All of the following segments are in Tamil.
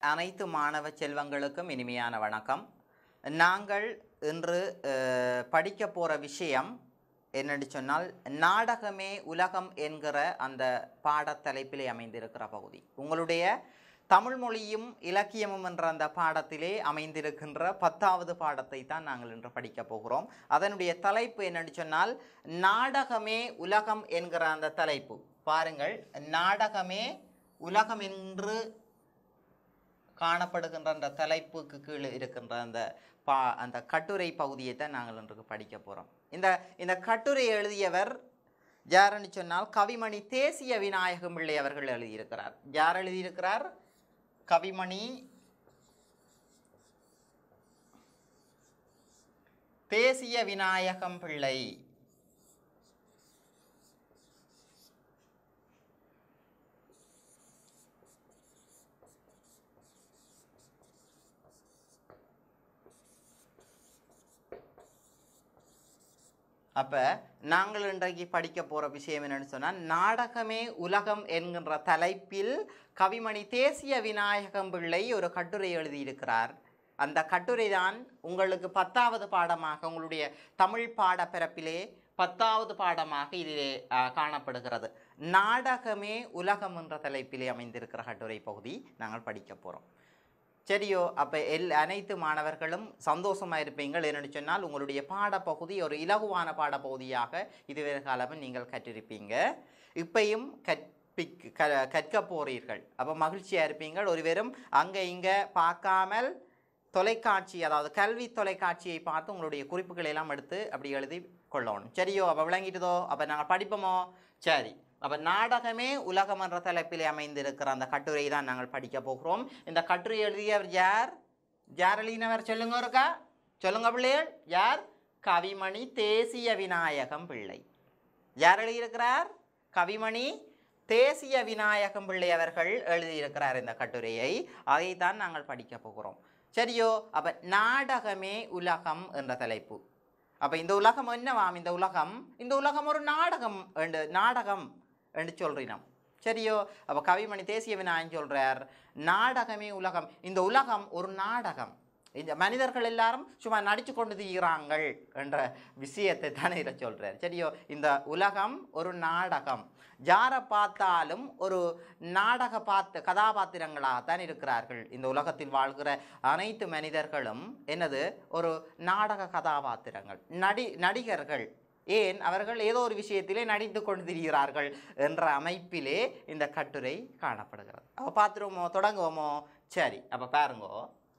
அனைத்து மாணவ செல்வங்களுக்கும் இனிமையான வணக்கம் நாங்கள் இன்று அஹ், படிக்க போகிற விஷயம் என்னன்னு சொன்னால் நாடகமே உலகம் என்கிற அந்த பாடத்தலைப்பிலே அமைந்திருக்கிற பகுதி உங்களுடைய தமிழ் மொழியும் இலக்கியமும் என்ற அந்த பாடத்திலே அமைந்திருக்கின்ற பத்தாவது பாடத்தை தான் நாங்கள் இன்று படிக்க போகிறோம் அதனுடைய தலைப்பு என்னன்னு சொன்னால் நாடகமே உலகம் என்கிற அந்த தலைப்பு பாருங்கள் நாடகமே உலகம் என்று காணப்படுகின்ற அந்த தலைப்புக்கு கீழே இருக்கின்ற அந்த பா அந்த கட்டுரை பகுதியை தான் நாங்கள் இன்றைக்கு படிக்க போகிறோம் இந்த இந்த கட்டுரை எழுதியவர் யாருன்னு சொன்னால் கவிமணி தேசிய விநாயகம் பிள்ளை அவர்கள் எழுதியிருக்கிறார் யார் எழுதியிருக்கிறார் கவிமணி தேசிய விநாயகம் பிள்ளை அப்போ நாங்கள் இன்றைக்கு படிக்க போகிற விஷயம் என்னன்னு சொன்னால் நாடகமே உலகம் என்கின்ற தலைப்பில் கவிமணி தேசிய விநாயகம் பிள்ளை ஒரு கட்டுரை எழுதியிருக்கிறார் அந்த கட்டுரை தான் உங்களுக்கு பத்தாவது பாடமாக உங்களுடைய தமிழ் பாடப்பிறப்பிலே பத்தாவது பாடமாக இதிலே ஆ, காணப்படுகிறது நாடகமே உலகம் என்ற தலைப்பிலே அமைந்திருக்கிற கட்டுரை பகுதி நாங்கள் படிக்க போகிறோம் சரியோ அப்போ எல் அனைத்து மாணவர்களும் சந்தோஷமாக இருப்பீங்கள் என்னென்னு சொன்னால் உங்களுடைய பாடப்பகுதி ஒரு இலகுவான பாடப்பகுதியாக இதுவரை காலமும் நீங்கள் கற்றிருப்பீங்க இப்பையும் கற்பிக் க கற்க போறீர்கள் அப்போ மகிழ்ச்சியாக இருப்பீங்கள் ஒருவரும் அங்கே இங்கே பார்க்காமல் தொலைக்காட்சி அதாவது கல்வி தொலைக்காட்சியை பார்த்து உங்களுடைய குறிப்புகளை எல்லாம் எடுத்து அப்படி எழுதி கொள்ளணும் சரியோ அப்போ விளங்கிட்டுதோ அப்போ நாங்கள் படிப்போமோ சரி அப்போ நாடகமே உலகம் என்ற தலைப்பிலே அமைந்திருக்கிற அந்த கட்டுரை தான் நாங்கள் படிக்க போகிறோம் இந்த கட்டுரை எழுதியவர் யார் யார் எழுதினவர் சொல்லுங்க இருக்கா சொல்லுங்க பிள்ளைகள் யார் கவிமணி தேசிய விநாயகம் பிள்ளை யார் எழுதியிருக்கிறார் கவிமணி தேசிய விநாயகம் பிள்ளை அவர்கள் எழுதியிருக்கிறார் இந்த கட்டுரையை அதைத்தான் நாங்கள் படிக்க போகிறோம் சரியோ அப்ப நாடகமே உலகம் என்ற தலைப்பு அப்ப இந்த உலகம் என்னவாம் இந்த உலகம் இந்த உலகம் ஒரு நாடகம் என்று நாடகம் என்று சொல்றினோம் சரியோ அப்ப கவிமணி தேசிய விநாயகன் சொல்றார் நாடகமே உலகம் இந்த உலகம் ஒரு நாடகம் இந்த மனிதர்கள் எல்லாரும் சும்மா நடிச்சு கொண்டு தீராங்கள் என்ற விஷயத்தை தானே இதில் சொல்றார் சரியோ இந்த உலகம் ஒரு நாடகம் யாரை பார்த்தாலும் ஒரு நாடக பாத்து கதாபாத்திரங்களாகத்தான் இருக்கிறார்கள் இந்த உலகத்தில் வாழ்கிற அனைத்து மனிதர்களும் என்னது ஒரு நாடக கதாபாத்திரங்கள் நடி நடிகர்கள் ஏன் அவர்கள் ஏதோ ஒரு விஷயத்திலே நடித்து கொண்டு திரிகிறார்கள் என்ற அமைப்பிலே இந்த கட்டுரை காணப்படுகிறது அப்போ பார்த்துருவோமோ தொடங்குவோமோ சரி அப்போ பாருங்கோ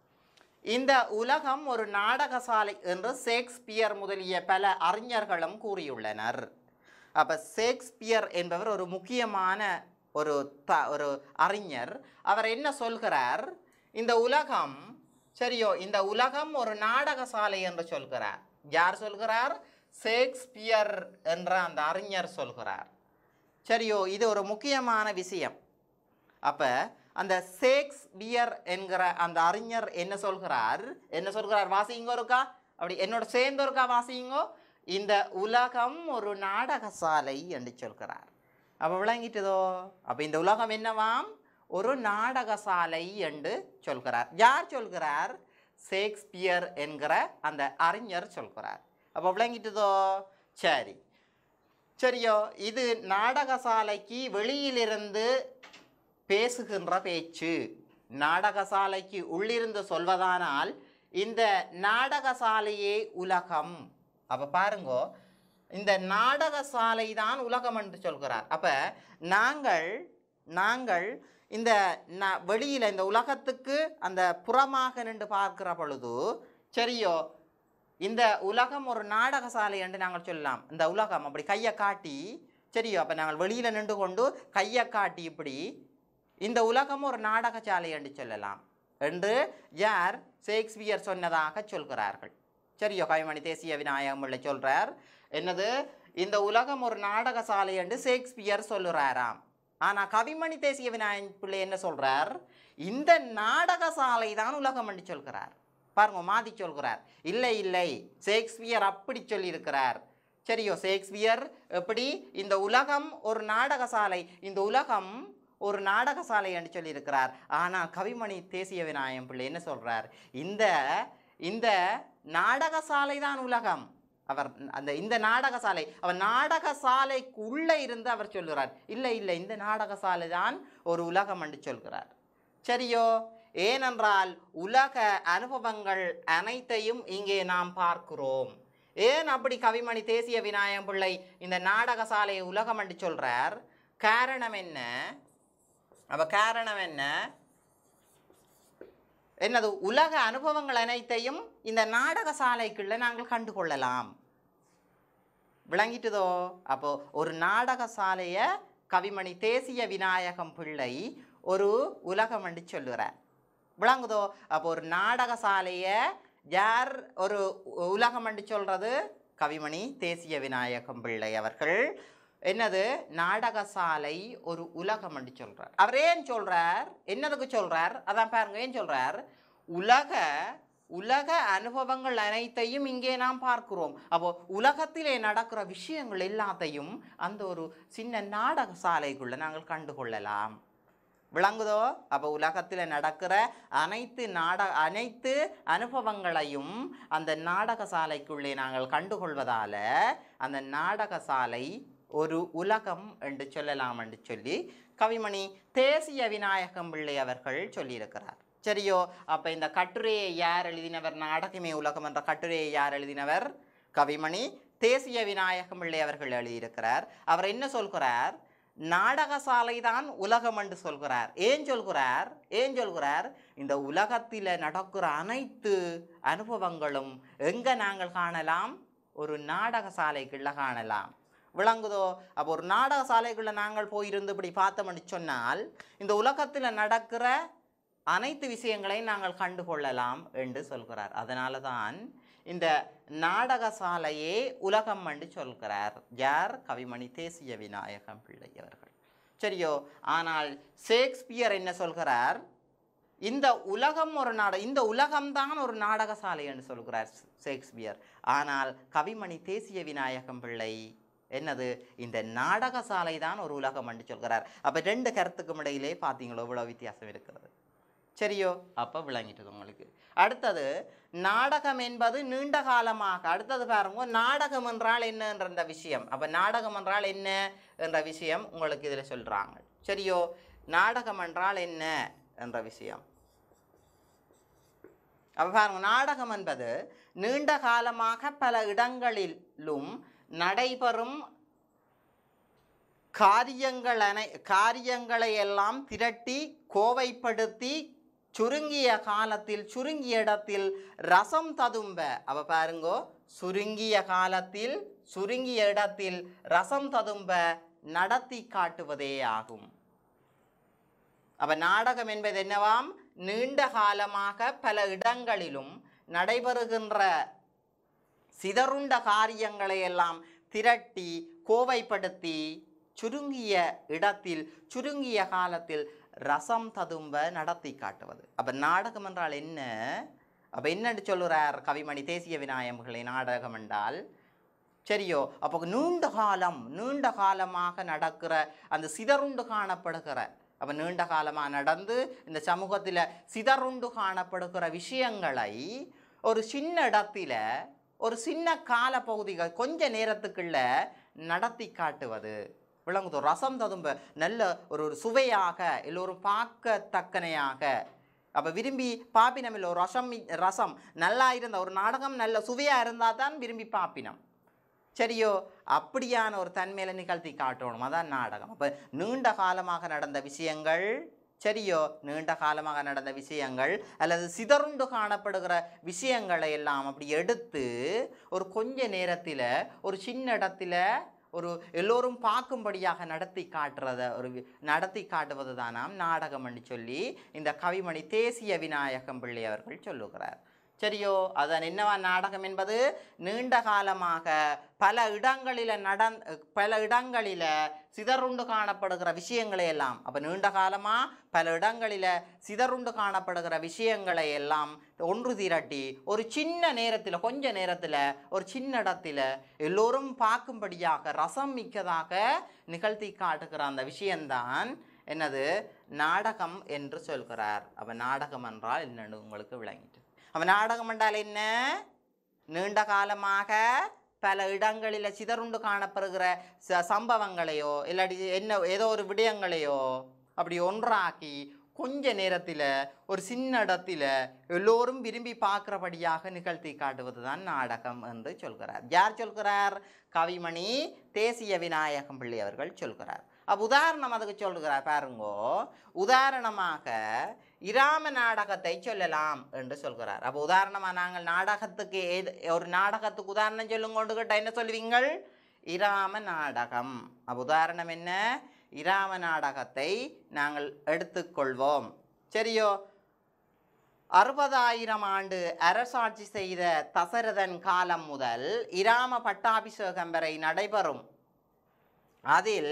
இந்த உலகம் ஒரு நாடகசாலை என்று ஷேக்ஸ்பியர் முதலிய பல அறிஞர்களும் கூறியுள்ளனர் அப்போ ஷேக்ஸ்பியர் என்பவர் ஒரு முக்கியமான ஒரு த ஒரு அறிஞர் அவர் என்ன சொல்கிறார் இந்த உலகம் சரியோ இந்த உலகம் ஒரு நாடகசாலை என்று சொல்கிறார் யார் சொல்கிறார் ஷேக்ஸ்பியர் என்ற அந்த அறிஞர் சொல்கிறார் சரியோ இது ஒரு முக்கியமான விஷயம் அப்போ அந்த ஷேக்ஸ்பியர் என்கிற அந்த அறிஞர் என்ன சொல்கிறார் என்ன சொல்கிறார் வாசிங்கோ இருக்கா அப்படி என்னோட சேர்ந்து இருக்கா வாசிங்கோ இந்த உலகம் ஒரு நாடகசாலை என்று சொல்கிறார் அப்போ விளங்கிட்டதோ அப்போ இந்த உலகம் என்னவாம் ஒரு நாடகசாலை என்று சொல்கிறார் யார் சொல்கிறார் ஷேக்ஸ்பியர் என்கிற அந்த அறிஞர் சொல்கிறார் அப்போ விளங்கிட்டதோ சரி சரியோ இது நாடகசாலைக்கு வெளியிலிருந்து பேசுகின்ற பேச்சு நாடகசாலைக்கு உள்ளிருந்து சொல்வதானால் இந்த நாடகசாலையே உலகம் அப்போ பாருங்கோ இந்த நாடகசாலை தான் உலகம் என்று சொல்கிறார் அப்போ நாங்கள் நாங்கள் இந்த ந வெளியில் இந்த உலகத்துக்கு அந்த புறமாக நின்று பார்க்கிற பொழுது சரியோ இந்த உலகம் ஒரு நாடகசாலை என்று நாங்கள் சொல்லலாம் இந்த உலகம் அப்படி கையை காட்டி சரியோ அப்போ நாங்கள் வெளியில் நின்று கொண்டு கையை காட்டி இப்படி இந்த உலகம் ஒரு நாடகசாலை என்று சொல்லலாம் என்று யார் ஷேக்ஸ்பியர் சொன்னதாக சொல்கிறார்கள் சரியோ கவிமணி தேசிய விநாயகம் பிள்ளை சொல்றார் என்னது இந்த உலகம் ஒரு நாடகசாலை என்று ஷேக்ஸ்பியர் சொல்லுறாராம் ஆனா கவிமணி தேசிய விநாயகன் பிள்ளை என்ன சொல்றார் இந்த நாடகசாலை தான் உலகம் என்று சொல்கிறார் பாருங்க மாதி சொல்கிறார் இல்லை இல்லை ஷேக்ஸ்பியர் அப்படி சொல்லியிருக்கிறார் சரியோ ஷேக்ஸ்பியர் எப்படி இந்த உலகம் ஒரு நாடகசாலை இந்த உலகம் ஒரு நாடகசாலை என்று சொல்லியிருக்கிறார் ஆனால் கவிமணி தேசிய விநாயகம் பிள்ளை என்ன சொல்றார் இந்த இந்த நாடகசாலை தான் உலகம் அவர் அந்த இந்த நாடகசாலை அவர் நாடகசாலைக்கு உள்ளே இருந்து அவர் சொல்கிறார் இல்லை இல்லை இந்த நாடகசாலை தான் ஒரு உலகம் என்று சொல்கிறார் சரியோ ஏனென்றால் உலக அனுபவங்கள் அனைத்தையும் இங்கே நாம் பார்க்கிறோம் ஏன் அப்படி கவிமணி தேசிய விநாயகம் பிள்ளை இந்த நாடகசாலையை உலகம் என்று சொல்றார் காரணம் என்ன அப்ப காரணம் என்ன என்னது உலக அனுபவங்கள் அனைத்தையும் இந்த நாடகசாலைக்குள்ள நாங்கள் கண்டுகொள்ளலாம் விளங்கிட்டுதோ அப்போ ஒரு நாடகசாலையை கவிமணி தேசிய விநாயகம் பிள்ளை ஒரு உலகம் என்று சொல்லுகிறார் விளங்குதோ அப்போ ஒரு நாடகசாலையை யார் ஒரு உலகம் என்று சொல்றது கவிமணி தேசிய விநாயகம் பிள்ளை அவர்கள் என்னது நாடகசாலை ஒரு உலகம் என்று சொல்றார் அவர் ஏன் சொல்றார் என்னதுக்கு சொல்றார் அதான் பாருங்க ஏன் சொல்றார் உலக உலக அனுபவங்கள் அனைத்தையும் இங்கே நாம் பார்க்கிறோம் அப்போ உலகத்திலே நடக்கிற விஷயங்கள் எல்லாத்தையும் அந்த ஒரு சின்ன நாடகசாலைக்குள்ள நாங்கள் கண்டுகொள்ளலாம் விளங்குதோ அப்போ உலகத்தில் நடக்கிற அனைத்து நாட அனைத்து அனுபவங்களையும் அந்த நாடகசாலைக்குள்ளே நாங்கள் கண்டுகொள்வதால அந்த நாடகசாலை ஒரு உலகம் என்று சொல்லலாம் என்று சொல்லி கவிமணி தேசிய விநாயகம் பிள்ளை அவர்கள் சொல்லியிருக்கிறார் சரியோ அப்போ இந்த கட்டுரையை யார் எழுதினவர் நாடகமே உலகம் என்ற கட்டுரையை யார் எழுதினவர் கவிமணி தேசிய விநாயகம் பிள்ளை அவர்கள் எழுதியிருக்கிறார் அவர் என்ன சொல்கிறார் நாடகசாலை தான் உலகம் என்று சொல்கிறார் ஏன் சொல்கிறார் ஏன் சொல்கிறார் இந்த உலகத்தில் நடக்கிற அனைத்து அனுபவங்களும் எங்க நாங்கள் காணலாம் ஒரு நாடகசாலைக்குள்ள காணலாம் விளங்குதோ அப்போ ஒரு நாடகசாலைக்குள்ள நாங்கள் போயிருந்து இப்படி பார்த்தோம்னு சொன்னால் இந்த உலகத்தில் நடக்கிற அனைத்து விஷயங்களையும் நாங்கள் கண்டுகொள்ளலாம் என்று சொல்கிறார் அதனால தான் இந்த நாடகசாலையே உலகம் என்று சொல்கிறார் யார் கவிமணி தேசிய விநாயகம் பிள்ளை அவர்கள் சரியோ ஆனால் ஷேக்ஸ்பியர் என்ன சொல்கிறார் இந்த உலகம் ஒரு நாட இந்த உலகம்தான் ஒரு நாடகசாலை என்று சொல்கிறார் ஷேக்ஸ்பியர் ஆனால் கவிமணி தேசிய விநாயகம் பிள்ளை என்னது இந்த நாடகசாலை தான் ஒரு உலகம் என்று சொல்கிறார் அப்போ ரெண்டு கருத்துக்கும் இடையிலே பார்த்தீங்களோ இவ்வளோ வித்தியாசம் இருக்கிறது சரியோ அப்போ விளங்கிட்டது உங்களுக்கு அடுத்தது நாடகம் என்பது நீண்ட காலமாக அடுத்தது பாருங்க நாடகம் என்றால் என்ன என்ற இந்த விஷயம் அப்போ நாடகம் என்றால் என்ன என்ற விஷயம் உங்களுக்கு இதில் சொல்கிறாங்க சரியோ நாடகம் என்றால் என்ன என்ற விஷயம் அப்போ பாருங்க நாடகம் என்பது நீண்ட காலமாக பல இடங்களிலும் நடைபெறும் காரியங்கள் அனை காரியங்களை எல்லாம் திரட்டி கோவைப்படுத்தி சுருங்கிய காலத்தில் சுருங்கிய இடத்தில் ரசம் ததும்ப அவ பாருங்கோ சுருங்கிய காலத்தில் சுருங்கிய இடத்தில் ரசம் ததும்ப நடத்தி காட்டுவதே ஆகும் அப்ப நாடகம் என்பது என்னவாம் நீண்ட காலமாக பல இடங்களிலும் நடைபெறுகின்ற சிதறுண்ட காரியங்களை எல்லாம் திரட்டி கோவைப்படுத்தி சுருங்கிய இடத்தில் சுருங்கிய காலத்தில் ரசம் ததும்ப நடத்தி காட்டுவது அப்ப நாடகம் என்றால் என்ன அப்ப என்னன்னு சொல்லுறார் கவிமணி தேசிய விநாயகங்களை நாடகம் என்றால் சரியோ அப்போ நீண்ட காலம் நீண்ட காலமாக நடக்கிற அந்த சிதறுண்டு காணப்படுகிற அப்போ நீண்ட காலமாக நடந்து இந்த சமூகத்தில் சிதறுண்டு காணப்படுகிற விஷயங்களை ஒரு சின்ன இடத்துல ஒரு சின்ன கால பகுதிகள் கொஞ்ச நேரத்துக்குள்ள நடத்தி காட்டுவது விளங்குதோ ரசம் ததும்ப நல்ல ஒரு ஒரு சுவையாக எல்லோரும் பார்க்கத்தக்கனையாக அப்போ விரும்பி பாப்பினம் இல்லை ஒரு ரசம் ரசம் நல்லா இருந்த ஒரு நாடகம் நல்ல சுவையாக இருந்தால் தான் விரும்பி பாப்பினம் சரியோ அப்படியான ஒரு தன்மையில நிகழ்த்தி காட்டணும் அதான் நாடகம் அப்போ நீண்ட காலமாக நடந்த விஷயங்கள் சரியோ நீண்ட காலமாக நடந்த விஷயங்கள் அல்லது சிதறுண்டு காணப்படுகிற விஷயங்களை எல்லாம் அப்படி எடுத்து ஒரு கொஞ்ச நேரத்தில் ஒரு சின்ன இடத்துல ஒரு எல்லோரும் பார்க்கும்படியாக நடத்தி காட்டுறத ஒரு வி- நடத்தி காட்டுவது தானாம் நாடகம் என்று சொல்லி இந்த கவிமணி தேசிய விநாயகம் பிள்ளை அவர்கள் சொல்லுகிறார் சரியோ அதன் என்னவா நாடகம் என்பது நீண்ட காலமாக பல இடங்களில நடந் பல இடங்களில சிதறுண்டு காணப்படுகிற விஷயங்களை எல்லாம் அப்ப நீண்ட காலமா பல இடங்களில சிதறுண்டு காணப்படுகிற விஷயங்களை எல்லாம் ஒன்று திரட்டி ஒரு சின்ன நேரத்தில் கொஞ்ச நேரத்தில் ஒரு சின்ன இடத்துல எல்லோரும் பார்க்கும்படியாக ரசம் மிக்கதாக நிகழ்த்தி காட்டுகிற அந்த விஷயம்தான் என்னது நாடகம் என்று சொல்கிறார் அப்ப நாடகம் என்றால் என்னன்னு உங்களுக்கு விளங்கிட்டு அப்ப நாடகம் என்றால் என்ன நீண்ட காலமாக பல இடங்களில் சிதறுண்டு காணப்படுகிற ச சம்பவங்களையோ இல்லாட்டி என்ன ஏதோ ஒரு விடயங்களையோ அப்படி ஒன்றாக்கி கொஞ்ச நேரத்தில் ஒரு சின்ன இடத்துல எல்லோரும் விரும்பி பார்க்கிறபடியாக நிகழ்த்தி காட்டுவது தான் நாடகம் என்று சொல்கிறார் யார் சொல்கிறார் கவிமணி தேசிய விநாயகம் பிள்ளை அவர்கள் சொல்கிறார் அப்ப உதாரணம் அதுக்கு சொல்கிறார் பாருங்கோ உதாரணமாக இராம நாடகத்தை சொல்லலாம் என்று சொல்கிறார் அப்போ உதாரணமா நாங்கள் நாடகத்துக்கு ஏது ஒரு நாடகத்துக்கு உதாரணம் சொல்லுங்க கொண்டு கேட்டால் என்ன சொல்லுவீங்கள் இராம நாடகம் அப்போ உதாரணம் என்ன இராம நாடகத்தை நாங்கள் எடுத்துக்கொள்வோம் சரியோ அறுபதாயிரம் ஆண்டு அரசாட்சி செய்த தசரதன் காலம் முதல் இராம பட்டாபிஷேகம் வரை நடைபெறும் அதில்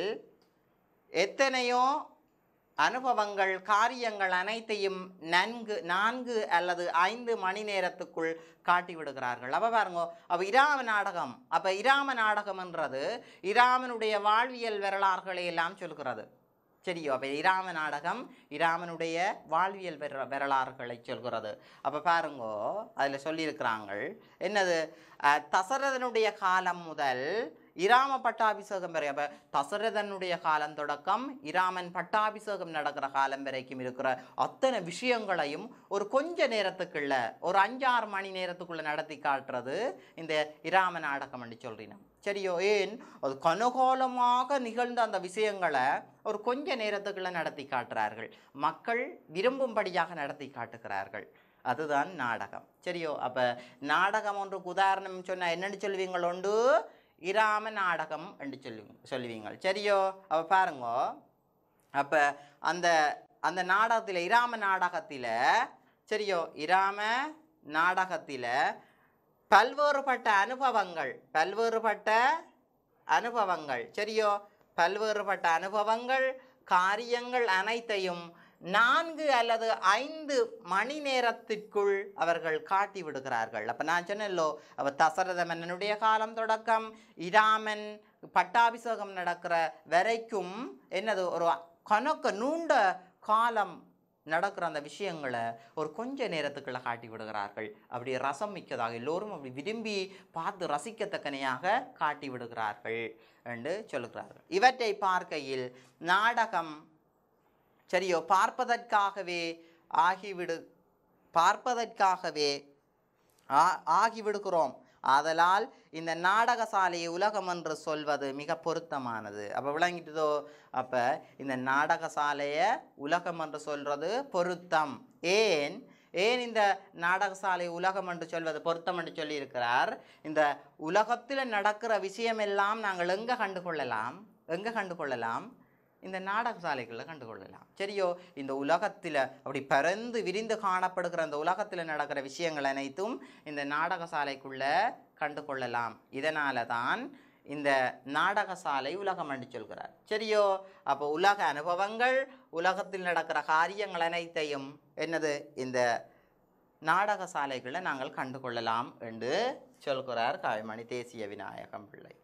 எத்தனையோ அனுபவங்கள் காரியங்கள் அனைத்தையும் நன்கு நான்கு அல்லது ஐந்து மணி நேரத்துக்குள் காட்டி விடுகிறார்கள் அப்போ பாருங்க அப்போ இராம நாடகம் அப்போ இராம நாடகம்ன்றது இராமனுடைய வாழ்வியல் வரலாறுகளை எல்லாம் சொல்கிறது சரியோ அப்போ இராம நாடகம் இராமனுடைய வாழ்வியல் வெர வரலாறுகளை சொல்கிறது அப்போ பாருங்கோ அதில் சொல்லியிருக்கிறாங்க என்னது அஹ், தசரதனுடைய காலம் முதல் இராம பட்டாபிஷேகம் வரை அப்போ தசரதனுடைய காலம் தொடக்கம் இராமன் பட்டாபிஷேகம் நடக்கிற காலம் வரைக்கும் இருக்கிற அத்தனை விஷயங்களையும் ஒரு கொஞ்ச நேரத்துக்குள்ள ஒரு அஞ்சாறு மணி நேரத்துக்குள்ள நடத்தி காட்டுறது இந்த இராம நாடகம் என்று சொல்றினோம் சரியோ ஏன் அது கனகாலமாக நிகழ்ந்த அந்த விஷயங்களை ஒரு கொஞ்ச நேரத்துக்குள்ள நடத்தி காட்டுறார்கள் மக்கள் விரும்பும்படியாக நடத்தி காட்டுகிறார்கள் அதுதான் நாடகம் சரியோ அப்போ நாடகம் ஒன்றுக்கு உதாரணம் சொன்னால் என்னன்னு சொல்லுவீங்கள் உண்டு இராம நாடகம் என்று சொல்லுவீங்க சொல்லுவீங்க சரியோ அப்போ பாருங்கோ அப்போ அந்த அந்த நாடகத்தில் இராம நாடகத்தில் சரியோ இராம நாடகத்தில் பல்வேறுபட்ட அனுபவங்கள் பல்வேறுபட்ட அனுபவங்கள் சரியோ பல்வேறுபட்ட அனுபவங்கள் காரியங்கள் அனைத்தையும் நான்கு அல்லது ஐந்து மணி நேரத்திற்குள் அவர்கள் காட்டி விடுகிறார்கள் அப்போ நான் சொன்னேன்லோ அவ தசரத மன்னனுடைய காலம் தொடக்கம் இராமன் பட்டாபிஷேகம் நடக்கிற வரைக்கும் என்னது ஒரு கணக்க நீண்ட காலம் நடக்கிற அந்த விஷயங்களை ஒரு கொஞ்ச நேரத்துக்குள்ள காட்டி விடுகிறார்கள் அப்படி ரசம் மிக்கதாக எல்லோரும் அப்படி விரும்பி பார்த்து ரசிக்கத்தக்கனையாக காட்டி விடுகிறார்கள் என்று சொல்லுகிறார்கள் இவற்றை பார்க்கையில் நாடகம் சரியோ பார்ப்பதற்காகவே ஆகிவிடு பார்ப்பதற்காகவே ஆ- ஆகிவிடுகிறோம் ஆதலால் இந்த நாடகசாலையை உலகம் என்று சொல்வது மிக பொருத்தமானது அப்போ விளங்கிட்டுதோ அப்போ இந்த நாடகசாலையை உலகம் என்று சொல்றது பொருத்தம் ஏன் ஏன் இந்த நாடகசாலை உலகம் என்று சொல்வது பொருத்தம் என்று சொல்லியிருக்கிறார் இந்த உலகத்தில் நடக்கிற விஷயமெல்லாம் நாங்கள் எங்கே கண்டுகொள்ளலாம் எங்கே கண்டுகொள்ளலாம் இந்த நாடகசாலைகளில் கண்டுகொள்ளலாம் சரியோ இந்த உலகத்தில் அப்படி பறந்து விரிந்து காணப்படுகிற அந்த உலகத்தில் நடக்கிற விஷயங்கள் அனைத்தும் இந்த நாடகசாலைக்குள்ள கண்டுகொள்ளலாம் இதனால தான் இந்த நாடகசாலை உலகம் என்று சொல்கிறார் சரியோ அப்போ உலக அனுபவங்கள் உலகத்தில் நடக்கிற காரியங்கள் அனைத்தையும் என்னது இந்த நாடகசாலைகளில் நாங்கள் கண்டுகொள்ளலாம் என்று சொல்கிறார் காய்மணி தேசிய விநாயகம் பிள்ளை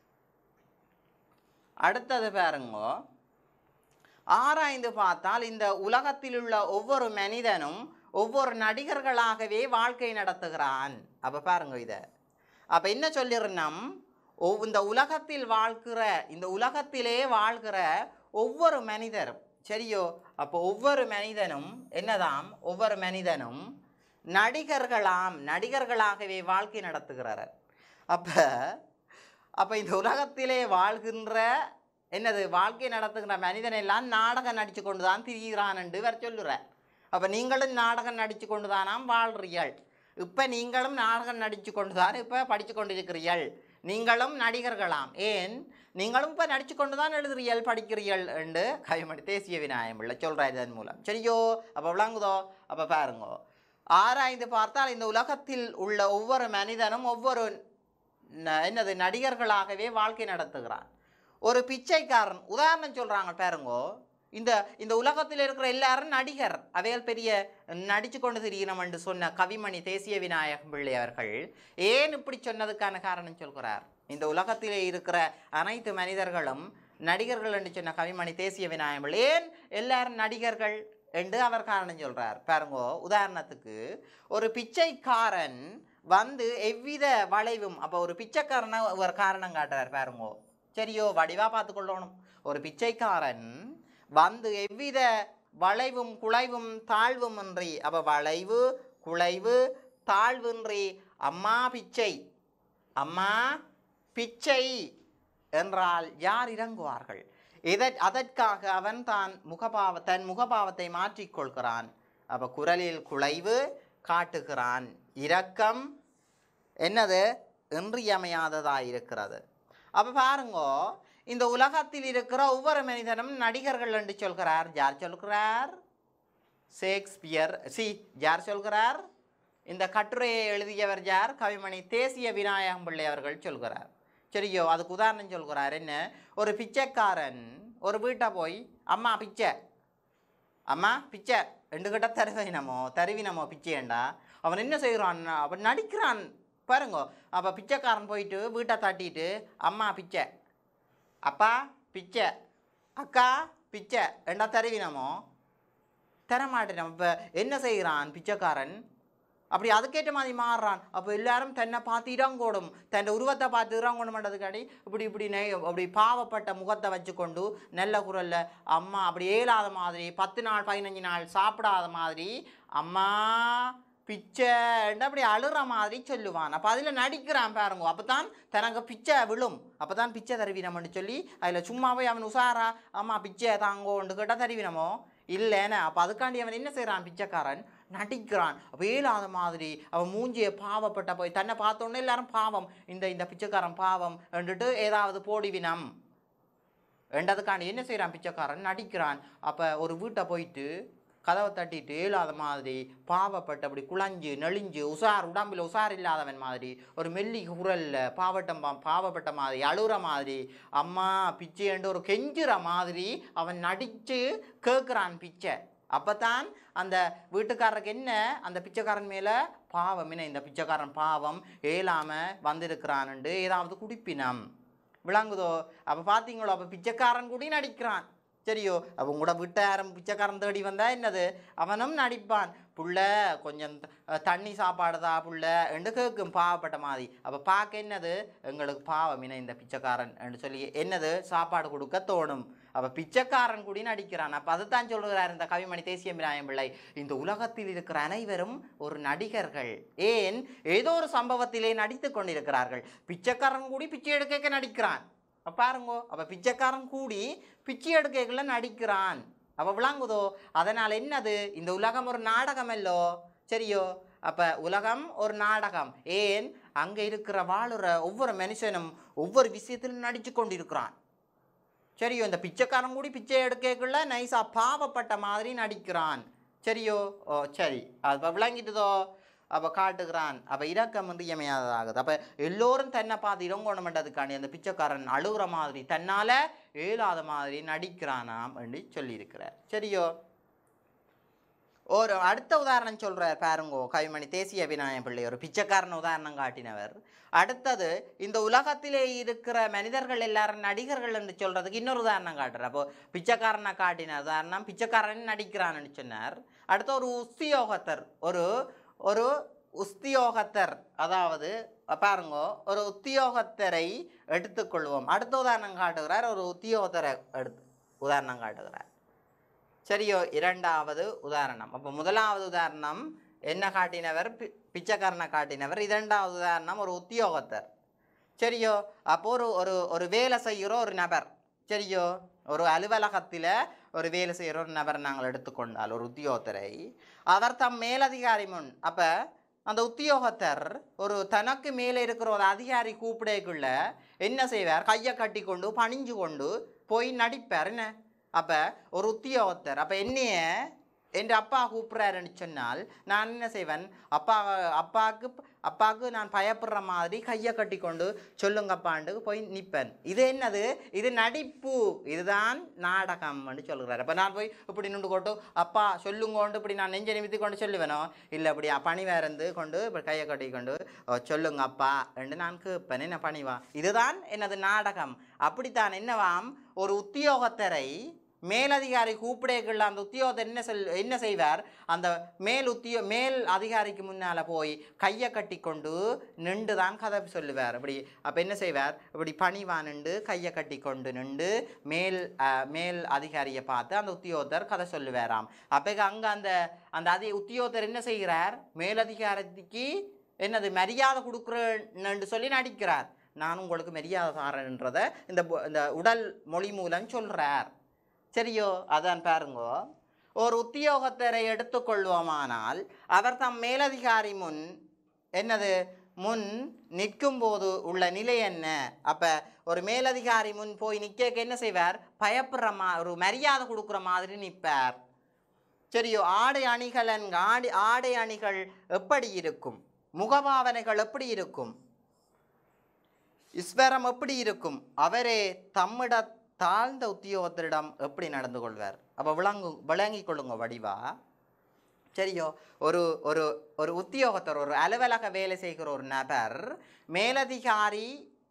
அடுத்தது பாருங்கோ ஆராய்ந்து பார்த்தால் இந்த உலகத்தில் உள்ள ஒவ்வொரு மனிதனும் ஒவ்வொரு நடிகர்களாகவே வாழ்க்கை நடத்துகிறான் அப்போ பாருங்க இதை அப்போ என்ன சொல்லிடுறோம் ஒவ் இந்த உலகத்தில் வாழ்கிற இந்த உலகத்திலே வாழ்கிற ஒவ்வொரு மனிதரும் சரியோ அப்போ ஒவ்வொரு மனிதனும் என்னதாம் ஒவ்வொரு மனிதனும் நடிகர்களாம் நடிகர்களாகவே வாழ்க்கை நடத்துகிறார் அப்போ அப்போ இந்த உலகத்திலே வாழ்கின்ற என்னது வாழ்க்கை நடத்துகிற மனிதன் எல்லாம் நாடகம் நடித்து கொண்டு தான் திரிகிறான் என்று வேற சொல்லுறார் அப்போ நீங்களும் நாடகம் நடித்து கொண்டு தானாம் வாழ்றீர்கள் இப்போ நீங்களும் நாடகம் நடித்து கொண்டு தான் இப்போ படித்து கொண்டிருக்கிறீர்கள் நீங்களும் நடிகர்களாம் ஏன் நீங்களும் இப்போ நடித்து கொண்டு தான் எழுதுறீர்கள் படிக்கிறீர்கள் என்று கைமணி தேசிய விநாயகம் பிள்ளை சொல்கிறார் இதன் மூலம் சரியோ அப்போ விளங்குதோ அப்போ பாருங்கோ ஆராய்ந்து பார்த்தால் இந்த உலகத்தில் உள்ள ஒவ்வொரு மனிதனும் ஒவ்வொரு ந- என்னது நடிகர்களாகவே வாழ்க்கை நடத்துகிறான் ஒரு பிச்சைக்காரன் உதாரணம் சொல்கிறாங்க பாருங்கோ இந்த இந்த உலகத்தில் இருக்கிற எல்லாரும் நடிகர் அவைகள் பெரிய நடித்து கொண்டு திரிகிறோம் என்று சொன்ன கவிமணி தேசிய விநாயகம் பிள்ளை அவர்கள் ஏன் இப்படி சொன்னதுக்கான காரணம் சொல்கிறார் இந்த உலகத்திலே இருக்கிற அனைத்து மனிதர்களும் நடிகர்கள் என்று சொன்ன கவிமணி தேசிய விநாயகம் ஏன் எல்லாரும் நடிகர்கள் என்று அவர் காரணம் சொல்றார் பாருங்கோ உதாரணத்துக்கு ஒரு பிச்சைக்காரன் வந்து எவ்வித வளைவும் அப்போ ஒரு பிச்சைக்காரனை ஒரு காரணம் காட்டுறார் பாருங்கோ சரியோ வடிவா பார்த்துக்கொள்ளணும் ஒரு பிச்சைக்காரன் வந்து எவ்வித வளைவும் குலைவும் தாழ்வும் இன்றி அப்போ வளைவு குலைவு தாழ்வின்றி அம்மா பிச்சை அம்மா பிச்சை என்றால் யார் இறங்குவார்கள் இதற் அதற்காக அவன் தான் முகபாவ தன் முகபாவத்தை மாற்றிக்கொள்கிறான் அப்போ குரலில் குலைவு காட்டுகிறான் இரக்கம் என்னது இன்றியமையாததாக இருக்கிறது அப்போ பாருங்கோ இந்த உலகத்தில் இருக்கிற ஒவ்வொரு மனிதனும் நடிகர்கள் என்று சொல்கிறார் யார் சொல்கிறார் ஷேக்ஸ்பியர் சி யார் சொல்கிறார் இந்த கட்டுரையை எழுதியவர் யார் கவிமணி தேசிய விநாயகம் பிள்ளை அவர்கள் சொல்கிறார் சரியோ அதுக்கு உதாரணம் சொல்கிறார் என்ன ஒரு பிச்சைக்காரன் ஒரு வீட்டை போய் அம்மா பிச்சை அம்மா பிச்சை ரெண்டு கிட்ட தருவினமோ தருவினமோ பிச்சையண்டா அவன் என்ன செய்கிறான் அவன் நடிக்கிறான் பாருங்க அப்போ பிச்சைக்காரன் போயிட்டு வீட்டை தட்டிட்டு அம்மா பிச்சை அப்பா பிச்சை அக்கா பிச்சை ரெண்டா தருவினமோ தரமாட்டேன் இப்போ என்ன செய்கிறான் பிச்சைக்காரன் அப்படி அதுக்கேற்ற மாதிரி மாறுறான் அப்போ எல்லாரும் தன்னை பார்த்து இறங்கோடும் தன் உருவத்தை பார்த்து இறங்கணும்ன்றதுக்காடி இப்படி இப்படி நெய் அப்படி பாவப்பட்ட முகத்தை வச்சுக்கொண்டு நல்ல குரல்ல அம்மா அப்படி ஏலாத மாதிரி பத்து நாள் பதினஞ்சு நாள் சாப்பிடாத மாதிரி அம்மா பிச்சைன்னு அப்படி அழுற மாதிரி சொல்லுவான் அப்போ அதில் நடிக்கிறான் பாருங்க அப்போ தான் தனக்கு பிச்சை விழும் அப்போ தான் பிச்சை தருவினம்னு சொல்லி அதில் சும்மாவே அவன் உசாரா அம்மா பிச்சை தாங்கோண்டு கேட்டால் தருவினமோ இல்லைன்னு அப்போ அதுக்காண்டி அவன் என்ன செய்கிறான் பிச்சைக்காரன் நடிக்கிறான் அப்போ இயலாத மாதிரி அவன் மூஞ்சியை பாவப்பட்ட போய் தன்னை பார்த்தோன்னே எல்லாரும் பாவம் இந்த இந்த பிச்சைக்காரன் பாவம் என்றுட்டு ஏதாவது போடிவினம் ரெண்டதுக்காண்டி என்ன செய்கிறான் பிச்சைக்காரன் நடிக்கிறான் அப்போ ஒரு வீட்டை போயிட்டு கதவை தட்டிட்டு இயலாத மாதிரி பாவப்பட்டு அப்படி குழஞ்சு நெளிஞ்சு உசார் உடம்புல உசார் இல்லாதவன் மாதிரி ஒரு மெல்லி குரல்ல பாவட்டம் பா- பாவப்பட்ட மாதிரி அழுற மாதிரி அம்மா பிச்சைன்ட்டு ஒரு கெஞ்சுற மாதிரி அவன் நடித்து கேட்குறான் பிச்சை அப்பதான் அந்த வீட்டுக்காரருக்கு என்ன அந்த பிச்சைக்காரன் மேலே பாவம் என்ன இந்த பிச்சைக்காரன் பாவம் ஏலாமல் வந்திருக்கிறான்ண்டு ஏதாவது குடிப்பினம் விளங்குதோ அப்போ பார்த்தீங்களோ அப்போ பிச்சைக்காரன் கூட நடிக்கிறான் சரியோ அப்போ கூட வீட்டாரம் பிச்சைக்காரன் தேடி வந்தா என்னது அவனும் நடிப்பான் புள்ள கொஞ்சம் த- அஹ் தண்ணி சாப்பாடுதா புள்ள என்று கேட்கும் பாவப்பட்ட மாதிரி அப்போ பார்க்க என்னது எங்களுக்கு பாவம் என்ன இந்த பிச்சைக்காரன் என்று சொல்லி என்னது சாப்பாடு கொடுக்க தோணும் அப்போ பிச்சைக்காரன் கூடி நடிக்கிறான் அப்போ அதுதான் சொல்கிறார் இந்த கவிமணி தேசிய மிராயம் பிள்ளை இந்த உலகத்தில் இருக்கிற அனைவரும் ஒரு நடிகர்கள் ஏன் ஏதோ ஒரு சம்பவத்திலே நடித்து கொண்டிருக்கிறார்கள் பிச்சைக்காரன் கூடி பிச்சை எடுக்க நடிக்கிறான் அப்ப பாருங்கோ அப்போ பிச்சைக்காரன் கூடி பிச்சை எடுக்கல நடிக்கிறான் அப்போ விளங்குதோ அதனால் என்னது இந்த உலகம் ஒரு நாடகம் அல்லோ சரியோ அப்போ உலகம் ஒரு நாடகம் ஏன் அங்கே இருக்கிற வாழுற ஒவ்வொரு மனுஷனும் ஒவ்வொரு விஷயத்திலும் நடித்து கொண்டிருக்கிறான் சரியோ இந்த பிச்சைக்காரன் கூடி பிச்சை எடுக்கக்குள்ள நைஸா பாவப்பட்ட மாதிரி நடிக்கிறான் சரியோ ஓ சரி அப்போ விளங்கிட்டுதோ அப்போ காட்டுகிறான் அப்போ இரக்கம் இன்றியமையாததாகுது அப்போ எல்லோரும் தன்னை பார்த்து இறங்கணுமென்றதுக்காண்டி அந்த பிச்சைக்காரன் அழுகுற மாதிரி தன்னால் இயலாத மாதிரி நடிக்கிறானாம் என்று சொல்லியிருக்கிறார் சரியோ ஒரு அடுத்த உதாரணம் சொல்றார் பாருங்கோ கவிமணி தேசிய விநாயகம் பிள்ளை ஒரு பிச்சைக்காரன் உதாரணம் காட்டினவர் அடுத்தது இந்த உலகத்திலே இருக்கிற மனிதர்கள் எல்லாரும் நடிகர்கள் என்று சொல்றதுக்கு இன்னொரு உதாரணம் காட்டுறார் அப்போ பிச்சைக்காரனை காட்டின உதாரணம் பிச்சைக்காரன் நடிக்கிறான்னு சொன்னார் அடுத்து ஒரு உத்தியோகத்தர் ஒரு ஒரு உத்தியோகத்தர் அதாவது பாருங்கோ ஒரு உத்தியோகத்தரை எடுத்துக்கொள்வோம் அடுத்த உதாரணம் காட்டுகிறார் ஒரு உத்தியோகத்தரை எடுத்து உதாரணம் காட்டுகிறார் சரியோ இரண்டாவது உதாரணம் அப்போ முதலாவது உதாரணம் என்ன காட்டினவர் பி- பிச்சைக்காரனை காட்டினவர் இரண்டாவது உதாரணம் ஒரு உத்தியோகத்தர் சரியோ அப்போ ஒரு ஒரு ஒரு வேலை செய்கிற ஒரு நபர் சரியோ ஒரு அலுவலகத்தில் ஒரு வேலை செய்கிற ஒரு நபர் நாங்கள் எடுத்துக்கொண்டால் ஒரு உத்தியோகத்தரை அவர் தம் மேலதிகாரி முன் அப்போ அந்த உத்தியோகத்தர் ஒரு தனக்கு மேலே இருக்கிற ஒரு அதிகாரி கூப்பிடக்குள்ள என்ன செய்வார் கையை கட்டி கொண்டு பணிஞ்சு கொண்டு போய் நடிப்பார் என்ன அப்போ ஒரு உத்தியோகத்தர் அப்போ என்னைய என் அப்பா கூப்பிட்றாருன்னு சொன்னால் நான் என்ன செய்வேன் அப்பா அப்பாவுக்கு அப்பாவுக்கு நான் பயப்படுற மாதிரி கையை கட்டி கொண்டு சொல்லுங்கப்பாண்டு போய் நிற்பேன் இது என்னது இது நடிப்பு இதுதான் நாடகம்னு சொல்கிறார் அப்போ நான் போய் இப்படி நின்று கொண்டு அப்பா சொல்லுங்கோண்டு இப்படி நான் நெஞ்ச நிமித்தி கொண்டு சொல்லுவேனோ இல்லை இப்படி பணிவா இருந்து கொண்டு இப்படி கையை கட்டி கொண்டு "ஓ, சொல்லுங்க அப்பா என்று நான் கேட்பேன் என்ன பணிவா இதுதான் என்னது நாடகம் அப்படித்தான் என்னவாம் ஒரு உத்தியோகத்தரை மேலதிகாரி கூப்பிடேக்குள்ள அந்த உத்தியோகத்தை என்ன சொல் என்ன செய்வார் அந்த மேல் உத்தியோ மேல் அதிகாரிக்கு முன்னால் போய் கையை கட்டி கொண்டு நின்று தான் கதை சொல்லுவார் இப்படி அப்போ என்ன செய்வார் இப்படி பணிவா நின்று கையை கட்டி கொண்டு நின்று மேல் அஹ், மேல் அதிகாரியை பார்த்து அந்த உத்தியோகத்தர் கதை சொல்லுவாராம் அப்போ அங்கே அந்த அந்த அதி உத்தியோகத்தர் என்ன செய்கிறார் மேலதிகாரத்துக்கு என்னது மரியாதை கொடுக்குறேன்னு சொல்லி நடிக்கிறார் நான் உங்களுக்கு மரியாதை தாரேன்றதை இந்த பு- இந்த உடல் மொழி மூலம் சொல்கிறார் சரியோ அதான் பாருங்கோ ஒரு உத்தியோகத்தரை எடுத்துக்கொள்வோமானால் அவர் தம் மேலதிகாரி முன் என்னது முன் நிற்கும் போது உள்ள நிலை என்ன அப்போ ஒரு மேலதிகாரி முன் போய் நிற்க என்ன செய்வார் பயப்படுற மா ஒரு மரியாதை கொடுக்குற மாதிரி நிற்பார் சரியோ ஆடை அணிகள் ஆடை ஆடை அணிகள் எப்படி இருக்கும் முகபாவனைகள் எப்படி இருக்கும் இஸ்வரம் எப்படி இருக்கும் அவரே தம்மிட தாழ்ந்த உத்தியோகத்தரிடம் எப்படி நடந்து கொள்வார் அப்போ விளங்கு விளங்கி கொள்ளுங்க வடிவா சரியோ ஒரு ஒரு ஒரு உத்தியோகத்தர் ஒரு அலுவலக வேலை செய்கிற ஒரு நபர் மேலதிகாரி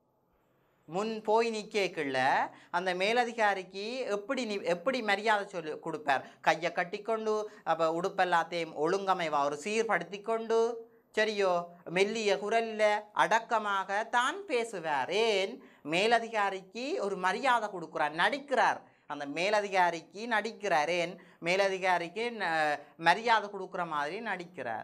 முன் போய் நிற்கக்குள்ள அந்த மேலதிகாரிக்கு எப்படி நீ எப்படி மரியாதை சொல்லி கொடுப்பார் கையை கட்டிக்கொண்டு அப்போ உடுப்பெல்லாத்தையும் ஒழுங்கமைவா ஒரு சீர்படுத்தி கொண்டு சரியோ மெல்லிய குரல்ல அடக்கமாக தான் பேசுவார் ஏன் மேலதிகாரிக்கு ஒரு மரியாதை கொடுக்குறார் நடிக்கிறார் அந்த மேலதிகாரிக்கு நடிக்கிறார் ஏன் மேலதிகாரிக்கு ந- மரியாதை கொடுக்குற மாதிரி நடிக்கிறார்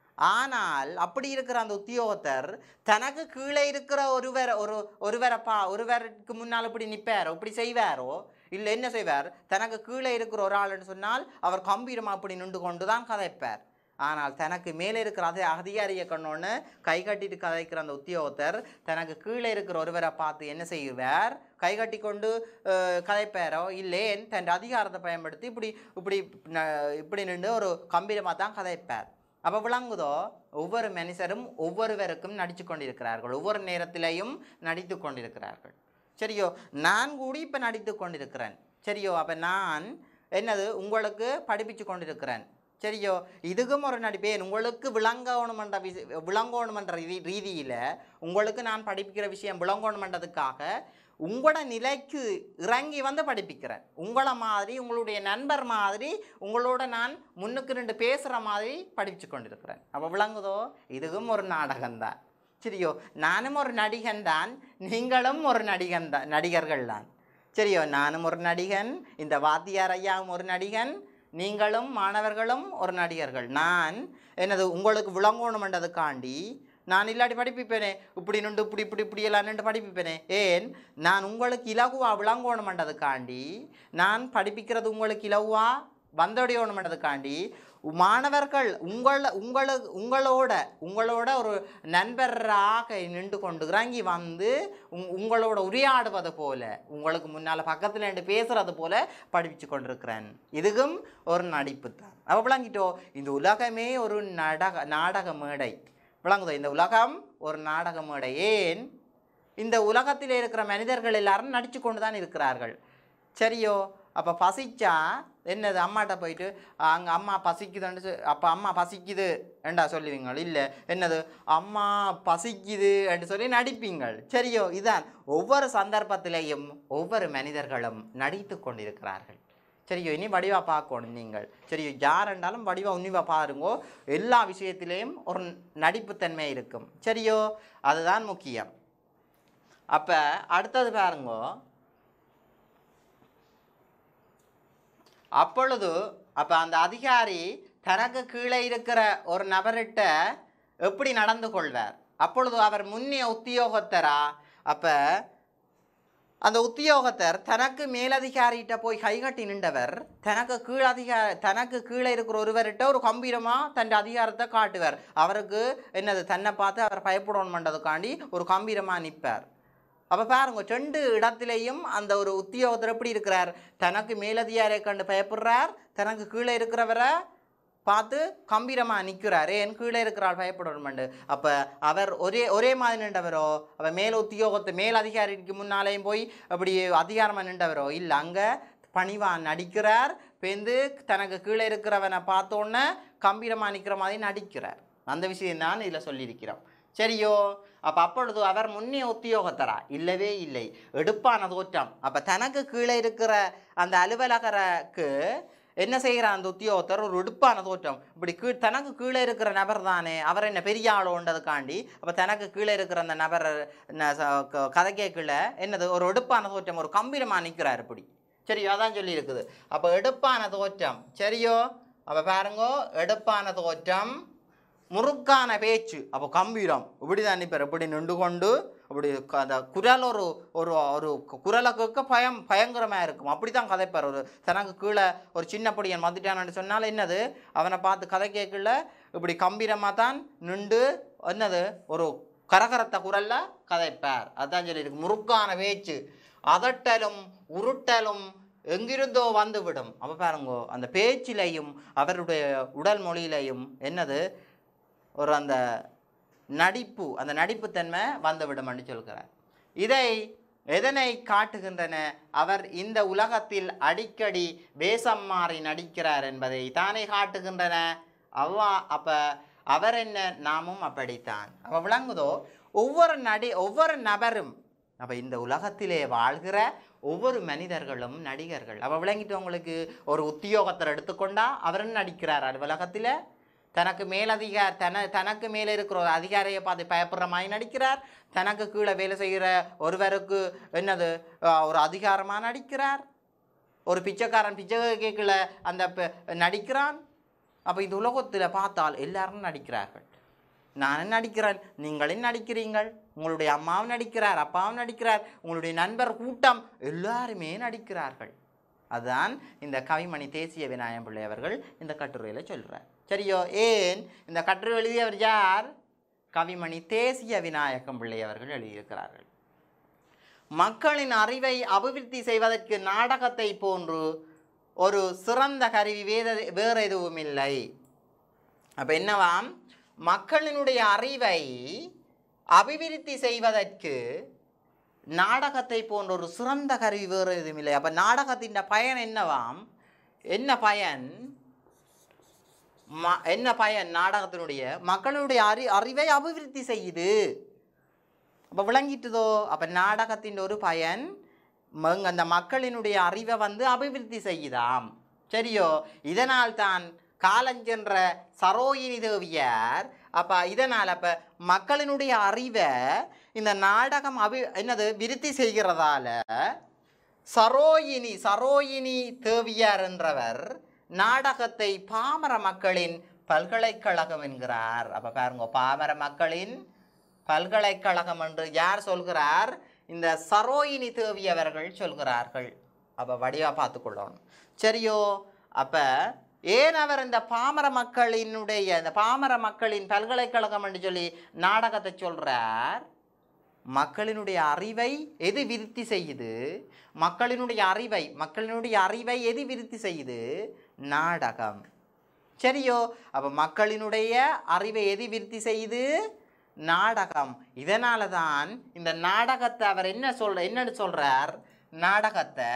ஆனால் அப்படி இருக்கிற அந்த உத்தியோகத்தர் தனக்கு கீழே இருக்கிற ஒருவர் ஒரு ஒருவரை பா ஒருவருக்கு முன்னால் இப்படி நிற்பாரோ இப்படி செய்வாரோ இல்லை என்ன செய்வார் தனக்கு கீழே இருக்கிற ஒரு ஆள்னு சொன்னால் அவர் கம்பீரமாக அப்படி நின்று கொண்டு தான் கதைப்பார் ஆனால் தனக்கு மேலே இருக்கிற அதே அதிகாரியை கண்ணோன்னு கை கட்டிட்டு கதைக்கிற அந்த உத்தியோகத்தர் தனக்கு கீழே இருக்கிற ஒருவரை பார்த்து என்ன செய்வார் கை கட்டி கொண்டு அஹ், கதைப்பாரோ இல்லேன் தன் அதிகாரத்தை பயன்படுத்தி இப்படி இப்படி ந- இப்படி நின்று ஒரு கம்பீரமாக தான் கதைப்பார் அப்போ விளங்குதோ ஒவ்வொரு மனுஷரும் ஒவ்வொருவருக்கும் நடித்து கொண்டிருக்கிறார்கள் ஒவ்வொரு நேரத்திலையும் நடித்து கொண்டிருக்கிறார்கள் சரியோ நான் கூடி இப்போ நடித்து கொண்டிருக்கிறேன் சரியோ அப்போ நான் என்னது உங்களுக்கு படிப்பிச்சு கொண்டிருக்கிறேன் சரியோ இதுக்கும் ஒரு நடிப்பேன் உங்களுக்கு விளங்கணுமன்ற விஷ விளங்கணுமன்ற ரீ ரீதியில் உங்களுக்கு நான் படிப்பிக்கிற விஷயம் விளங்கணுமன்றதுக்காக உங்களோட நிலைக்கு இறங்கி வந்து படிப்பிக்கிறேன் உங்களை மாதிரி உங்களுடைய நண்பர் மாதிரி உங்களோட நான் முன்னுக்கு ரெண்டு பேசுகிற மாதிரி படித்து கொண்டிருக்கிறேன் அப்போ விளங்குதோ இதுவும் ஒரு நாடகம்தான் சரியோ நானும் ஒரு நடிகன் தான் நீங்களும் ஒரு நடிகன் தான் நடிகர்கள் தான் சரியோ நானும் ஒரு நடிகன் இந்த வாத்தியார் ஐயாவும் ஒரு நடிகன் நீங்களும் மாணவர்களும் ஒரு நடிகர்கள் நான் என்னது உங்களுக்கு விளங்கணுமென்றதுக்காண்டி நான் இல்லாட்டி படிப்பிப்பேனே இப்படி நின்று இப்படி இப்படி இப்படி எல்லாம் நின்று படிப்பிப்பேனே ஏன் நான் உங்களுக்கு இலகுவா விளங்கணுமென்றதுக்காண்டி நான் படிப்பிக்கிறது உங்களுக்கு இலகுவா வந்தடையணுமென்றதுக்காண்டி மாணவர்கள் உங்கள உங்கள உங்களோட உங்களோட ஒரு நண்பராக நின்று கொண்டு இறங்கி வந்து உங் உங்களோட உரையாடுவது போல உங்களுக்கு முன்னால் பக்கத்தில் நின்று பேசுறது போல படிப்பிச்சு கொண்டிருக்கிறேன் இதுக்கும் ஒரு நடிப்பு தான் அப்போ விளங்கிட்டோ இந்த உலகமே ஒரு நாடக நாடக மேடை விளங்குதோ இந்த உலகம் ஒரு நாடக மேடை ஏன் இந்த உலகத்தில் இருக்கிற மனிதர்கள் எல்லாரும் நடித்து கொண்டு தான் இருக்கிறார்கள் சரியோ அப்போ பசிச்சா என்னது அம்மாட்ட போயிட்டு அங்கே அம்மா பசிக்குதுன்னு சொ- அப்போ அம்மா பசிக்குது ஏண்டா சொல்லுவீங்கள் இல்லை என்னது அம்மா பசிக்குது என்று சொல்லி நடிப்பீங்கள் சரியோ இதான் ஒவ்வொரு சந்தர்ப்பத்திலேயும் ஒவ்வொரு மனிதர்களும் நடித்து கொண்டிருக்கிறார்கள் சரியோ இனி வடிவா பார்க்கணும் நீங்கள் சரியோ யார் என்றாலும் வடிவா உன்னிவா பாருங்கோ எல்லா விஷயத்திலேயும் ஒரு நடிப்புத்தன்மை இருக்கும் சரியோ அதுதான் முக்கியம் அப்போ அடுத்தது பாருங்கோ அப்பொழுது அப்போ அந்த அதிகாரி தனக்கு கீழே இருக்கிற ஒரு நபர்கிட்ட எப்படி நடந்து கொள்வார் அப்பொழுது அவர் முன்னிய உத்தியோகத்தரா அப்போ அந்த உத்தியோகத்தர் தனக்கு மேலதிகாரிகிட்ட போய் கைகட்டி நின்றவர் தனக்கு கீழ் அதிகார தனக்கு கீழே இருக்கிற ஒருவர்கிட்ட ஒரு கம்பீரமாக தன் அதிகாரத்தை காட்டுவார் அவருக்கு என்னது தன்னை பார்த்து அவர் பயப்படணும் பண்ணுறதுக்காண்டி ஒரு கம்பீரமாக நிற்பார் அப்போ பாருங்க ரெண்டு இடத்திலையும் அந்த ஒரு உத்தியோகத்தர் எப்படி இருக்கிறார் தனக்கு மேலதிகாரியை கண்டு பயப்படுறார் தனக்கு கீழே இருக்கிறவரை பார்த்து கம்பீரமாக நிற்கிறார் ஏன் கீழே இருக்கிறாள் பயப்படணுமெண்டு அப்போ அவர் ஒரே ஒரே மாதிரி நின்றவரோ அப்போ மேல் உத்தியோகத்தை மேல் அதிகாரிக்கு முன்னாலேயும் போய் அப்படி அதிகாரமாக நின்றவரோ இல்லை அங்கே பணிவான் நடிக்கிறார் பேந்து தனக்கு கீழே இருக்கிறவனை பார்த்தோன்னே கம்பீரமாக நிற்கிற மாதிரி நடிக்கிறார் அந்த விஷயம் தான் இதில் சொல்லியிருக்கிறோம் சரியோ அப்போ அப்பொழுது அவர் முன்னே உத்தியோகத்தரா இல்லவே இல்லை எடுப்பான தோற்றம் அப்போ தனக்கு கீழே இருக்கிற அந்த அலுவலகருக்கு என்ன செய்கிறார் அந்த உத்தியோகத்தர் ஒரு எடுப்பான தோற்றம் இப்படி கீழ் தனக்கு கீழே இருக்கிற நபர் தானே அவர் என்ன பெரிய ஆளோன்றதுக்காண்டி அப்போ தனக்கு கீழே இருக்கிற அந்த நபர் ந- ச- க- கதை கேட்கல என்னது ஒரு எடுப்பான தோற்றம் ஒரு கம்பீரமாக நிற்கிறார் இப்படி சரியோ அதான் சொல்லி இருக்குது அப்போ எடுப்பான தோற்றம் சரியோ அப்போ பாருங்கோ எடுப்பான தோற்றம் முறுக்கான பேச்சு அப்போ கம்பீரம் இப்படி தான் நிற்பார் இப்படி நின்று கொண்டு அப்படி க- அந்த குரல் ஒரு ஒரு ஒரு கு- குரலை கேட்க பயம் பயங்கரமாக இருக்கும் அப்படி தான் கதைப்பார் ஒரு தனக்கு கீழே ஒரு சின்ன பொடியன் வந்துட்டான்னு சொன்னால் என்னது அவனை பார்த்து கதை கேட்கல இப்படி கம்பீரமாக தான் நின்று என்னது ஒரு கரகரத்த குரல்ல கதைப்பார் அதான் சொல்லியிருக்கு முறுக்கான பேச்சு அதட்டலும் உருட்டலும் எங்கிருந்தோ வந்துவிடும் அப்போ பாருங்கோ அந்த பேச்சிலையும் அவருடைய உடல் மொழியிலையும் என்னது ஒரு அந்த நடிப்பு அந்த நடிப்புத்தன்மை வந்துவிடும் என்று சொல்கிறார் இதை எதனை காட்டுகின்றன அவர் இந்த உலகத்தில் அடிக்கடி வேஷம் மாறி நடிக்கிறார் என்பதை தானே காட்டுகின்றன அவ்வா அப்ப அவர் என்ன நாமும் அப்படித்தான் அப்ப விளங்குதோ ஒவ்வொரு நடி ஒவ்வொரு நபரும் அப்ப இந்த உலகத்திலே வாழ்கிற ஒவ்வொரு மனிதர்களும் நடிகர்கள் அப்ப விளங்கிட்டு உங்களுக்கு ஒரு உத்தியோகத்தர் எடுத்துக்கொண்டா அவர் நடிக்கிறார் அலுவலகத்தில் தனக்கு மேலதிகார தன தனக்கு மேலே இருக்கிற ஒரு அதிகாரியை பார்த்து பயப்படுற மாதிரி நடிக்கிறார் தனக்கு கீழே வேலை செய்கிற ஒருவருக்கு என்னது அஹ், ஒரு அதிகாரமாக நடிக்கிறார் ஒரு பிச்சைக்காரன் பிச்சை கேட்கல அந்த ப- நடிக்கிறான் அப்போ இந்த உலகத்தில் பார்த்தால் எல்லாரும் நடிக்கிறார்கள் நானும் நடிக்கிறேன் நீங்களும் நடிக்கிறீங்கள் உங்களுடைய அம்மாவும் நடிக்கிறார் அப்பாவும் நடிக்கிறார் உங்களுடைய நண்பர் கூட்டம் எல்லாருமே நடிக்கிறார்கள் அதுதான் இந்த கவிமணி தேசிய விநாயகம் பிள்ளை அவர்கள் இந்த கட்டுரையில் சொல்கிறார் சரியோ ஏன் இந்த கட்டுரை எழுதியவர் யார் கவிமணி தேசிய விநாயகம் பிள்ளை அவர்கள் எழுதியிருக்கிறார்கள் மக்களின் அறிவை அபிவிருத்தி செய்வதற்கு நாடகத்தை போன்று ஒரு சிறந்த கருவி வேத வேறு எதுவும் இல்லை அப்போ என்னவாம் மக்களினுடைய அறிவை அபிவிருத்தி செய்வதற்கு நாடகத்தை போன்ற ஒரு சிறந்த கருவி வேறு எதுவும் இல்லை அப்போ நாடகத்தின் பயன் என்னவாம் என்ன பயன் ம என்ன பயன் நாடகத்தினுடைய மக்களுடைய அறி அறிவை அபிவிருத்தி செய்யுது அப்போ விளங்கிட்டுதோ அப்போ நாடகத்தின் ஒரு பயன் மங் அந்த மக்களினுடைய அறிவை வந்து அபிவிருத்தி செய்யுதாம் சரியோ இதனால் தான் காலஞ்சென்ற சரோயினி தேவியார் அப்போ இதனால் அப்போ மக்களினுடைய அறிவை இந்த நாடகம் அபி என்னது விருத்தி செய்கிறதால சரோயினி சரோயினி தேவியார் என்றவர் நாடகத்தை பாமர மக்களின் பல்கலைக்கழகம் என்கிறார் அப்ப பாருங்க பாமர மக்களின் பல்கலைக்கழகம் என்று யார் சொல்கிறார் இந்த சரோயினி தேவி அவர்கள் சொல்கிறார்கள் அப்ப வடிவா பார்த்துக்கொள்ளணும் சரியோ அப்ப ஏன் அவர் இந்த பாமர மக்களினுடைய இந்த பாமர மக்களின் பல்கலைக்கழகம் என்று சொல்லி நாடகத்தை சொல்றார் மக்களினுடைய அறிவை எது விருத்தி செய்யுது மக்களினுடைய அறிவை மக்களினுடைய அறிவை எது விருத்தி செய்யுது நாடகம் சரியோ அப்போ மக்களினுடைய அறிவை எது விருத்தி செய்யுது நாடகம் இதனால தான் இந்த நாடகத்தை அவர் என்ன சொல்ற என்னன்னு சொல்றார் நாடகத்தை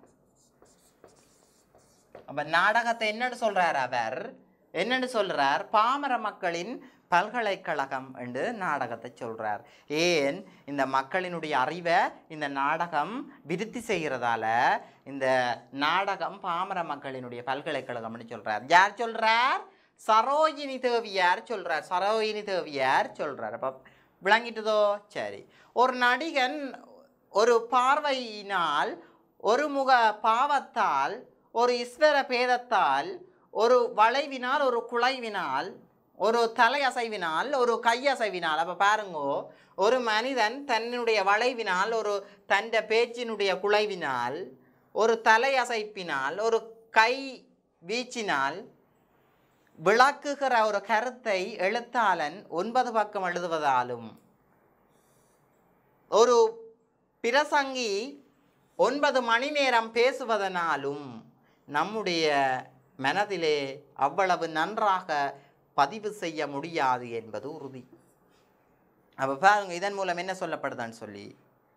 அப்ப நாடகத்தை என்னன்னு சொல்றார் அவர் என்னன்னு சொல்றார் பாமர மக்களின் பல்கலைக்கழகம் என்று நாடகத்தை சொல்றார் ஏன் இந்த மக்களினுடைய அறிவை இந்த நாடகம் விருத்தி செய்கிறதால இந்த நாடகம் பாமர மக்களினுடைய பல்கலைக்கழகம்னு சொல்றார் யார் சொல்றார் சரோஜினி தேவியார் சொல்றார் சரோஜினி தேவியார் சொல்றார் அப்ப விளங்கிட்டுதோ சரி ஒரு நடிகன் ஒரு பார்வையினால் ஒரு முக பாவத்தால் ஒரு ஈஸ்வர பேதத்தால் ஒரு வளைவினால் ஒரு குலைவினால் ஒரு தலையசைவினால் ஒரு கையசைவினால் அப்போ பாருங்கோ ஒரு மனிதன் தன்னுடைய வளைவினால் ஒரு தன்னுடைய பேச்சினுடைய குலைவினால் ஒரு தலையசைப்பினால் ஒரு கை வீச்சினால் விளக்குகிற ஒரு கருத்தை எழுத்தாளன் ஒன்பது பக்கம் எழுதுவதாலும் ஒரு பிரசங்கி ஒன்பது மணி நேரம் பேசுவதனாலும் நம்முடைய மனதிலே அவ்வளவு நன்றாக பதிவு செய்ய முடியாது என்பது உறுதி அப்போ பாருங்க இதன் மூலம் என்ன சொல்லப்படுதான்னு சொல்லி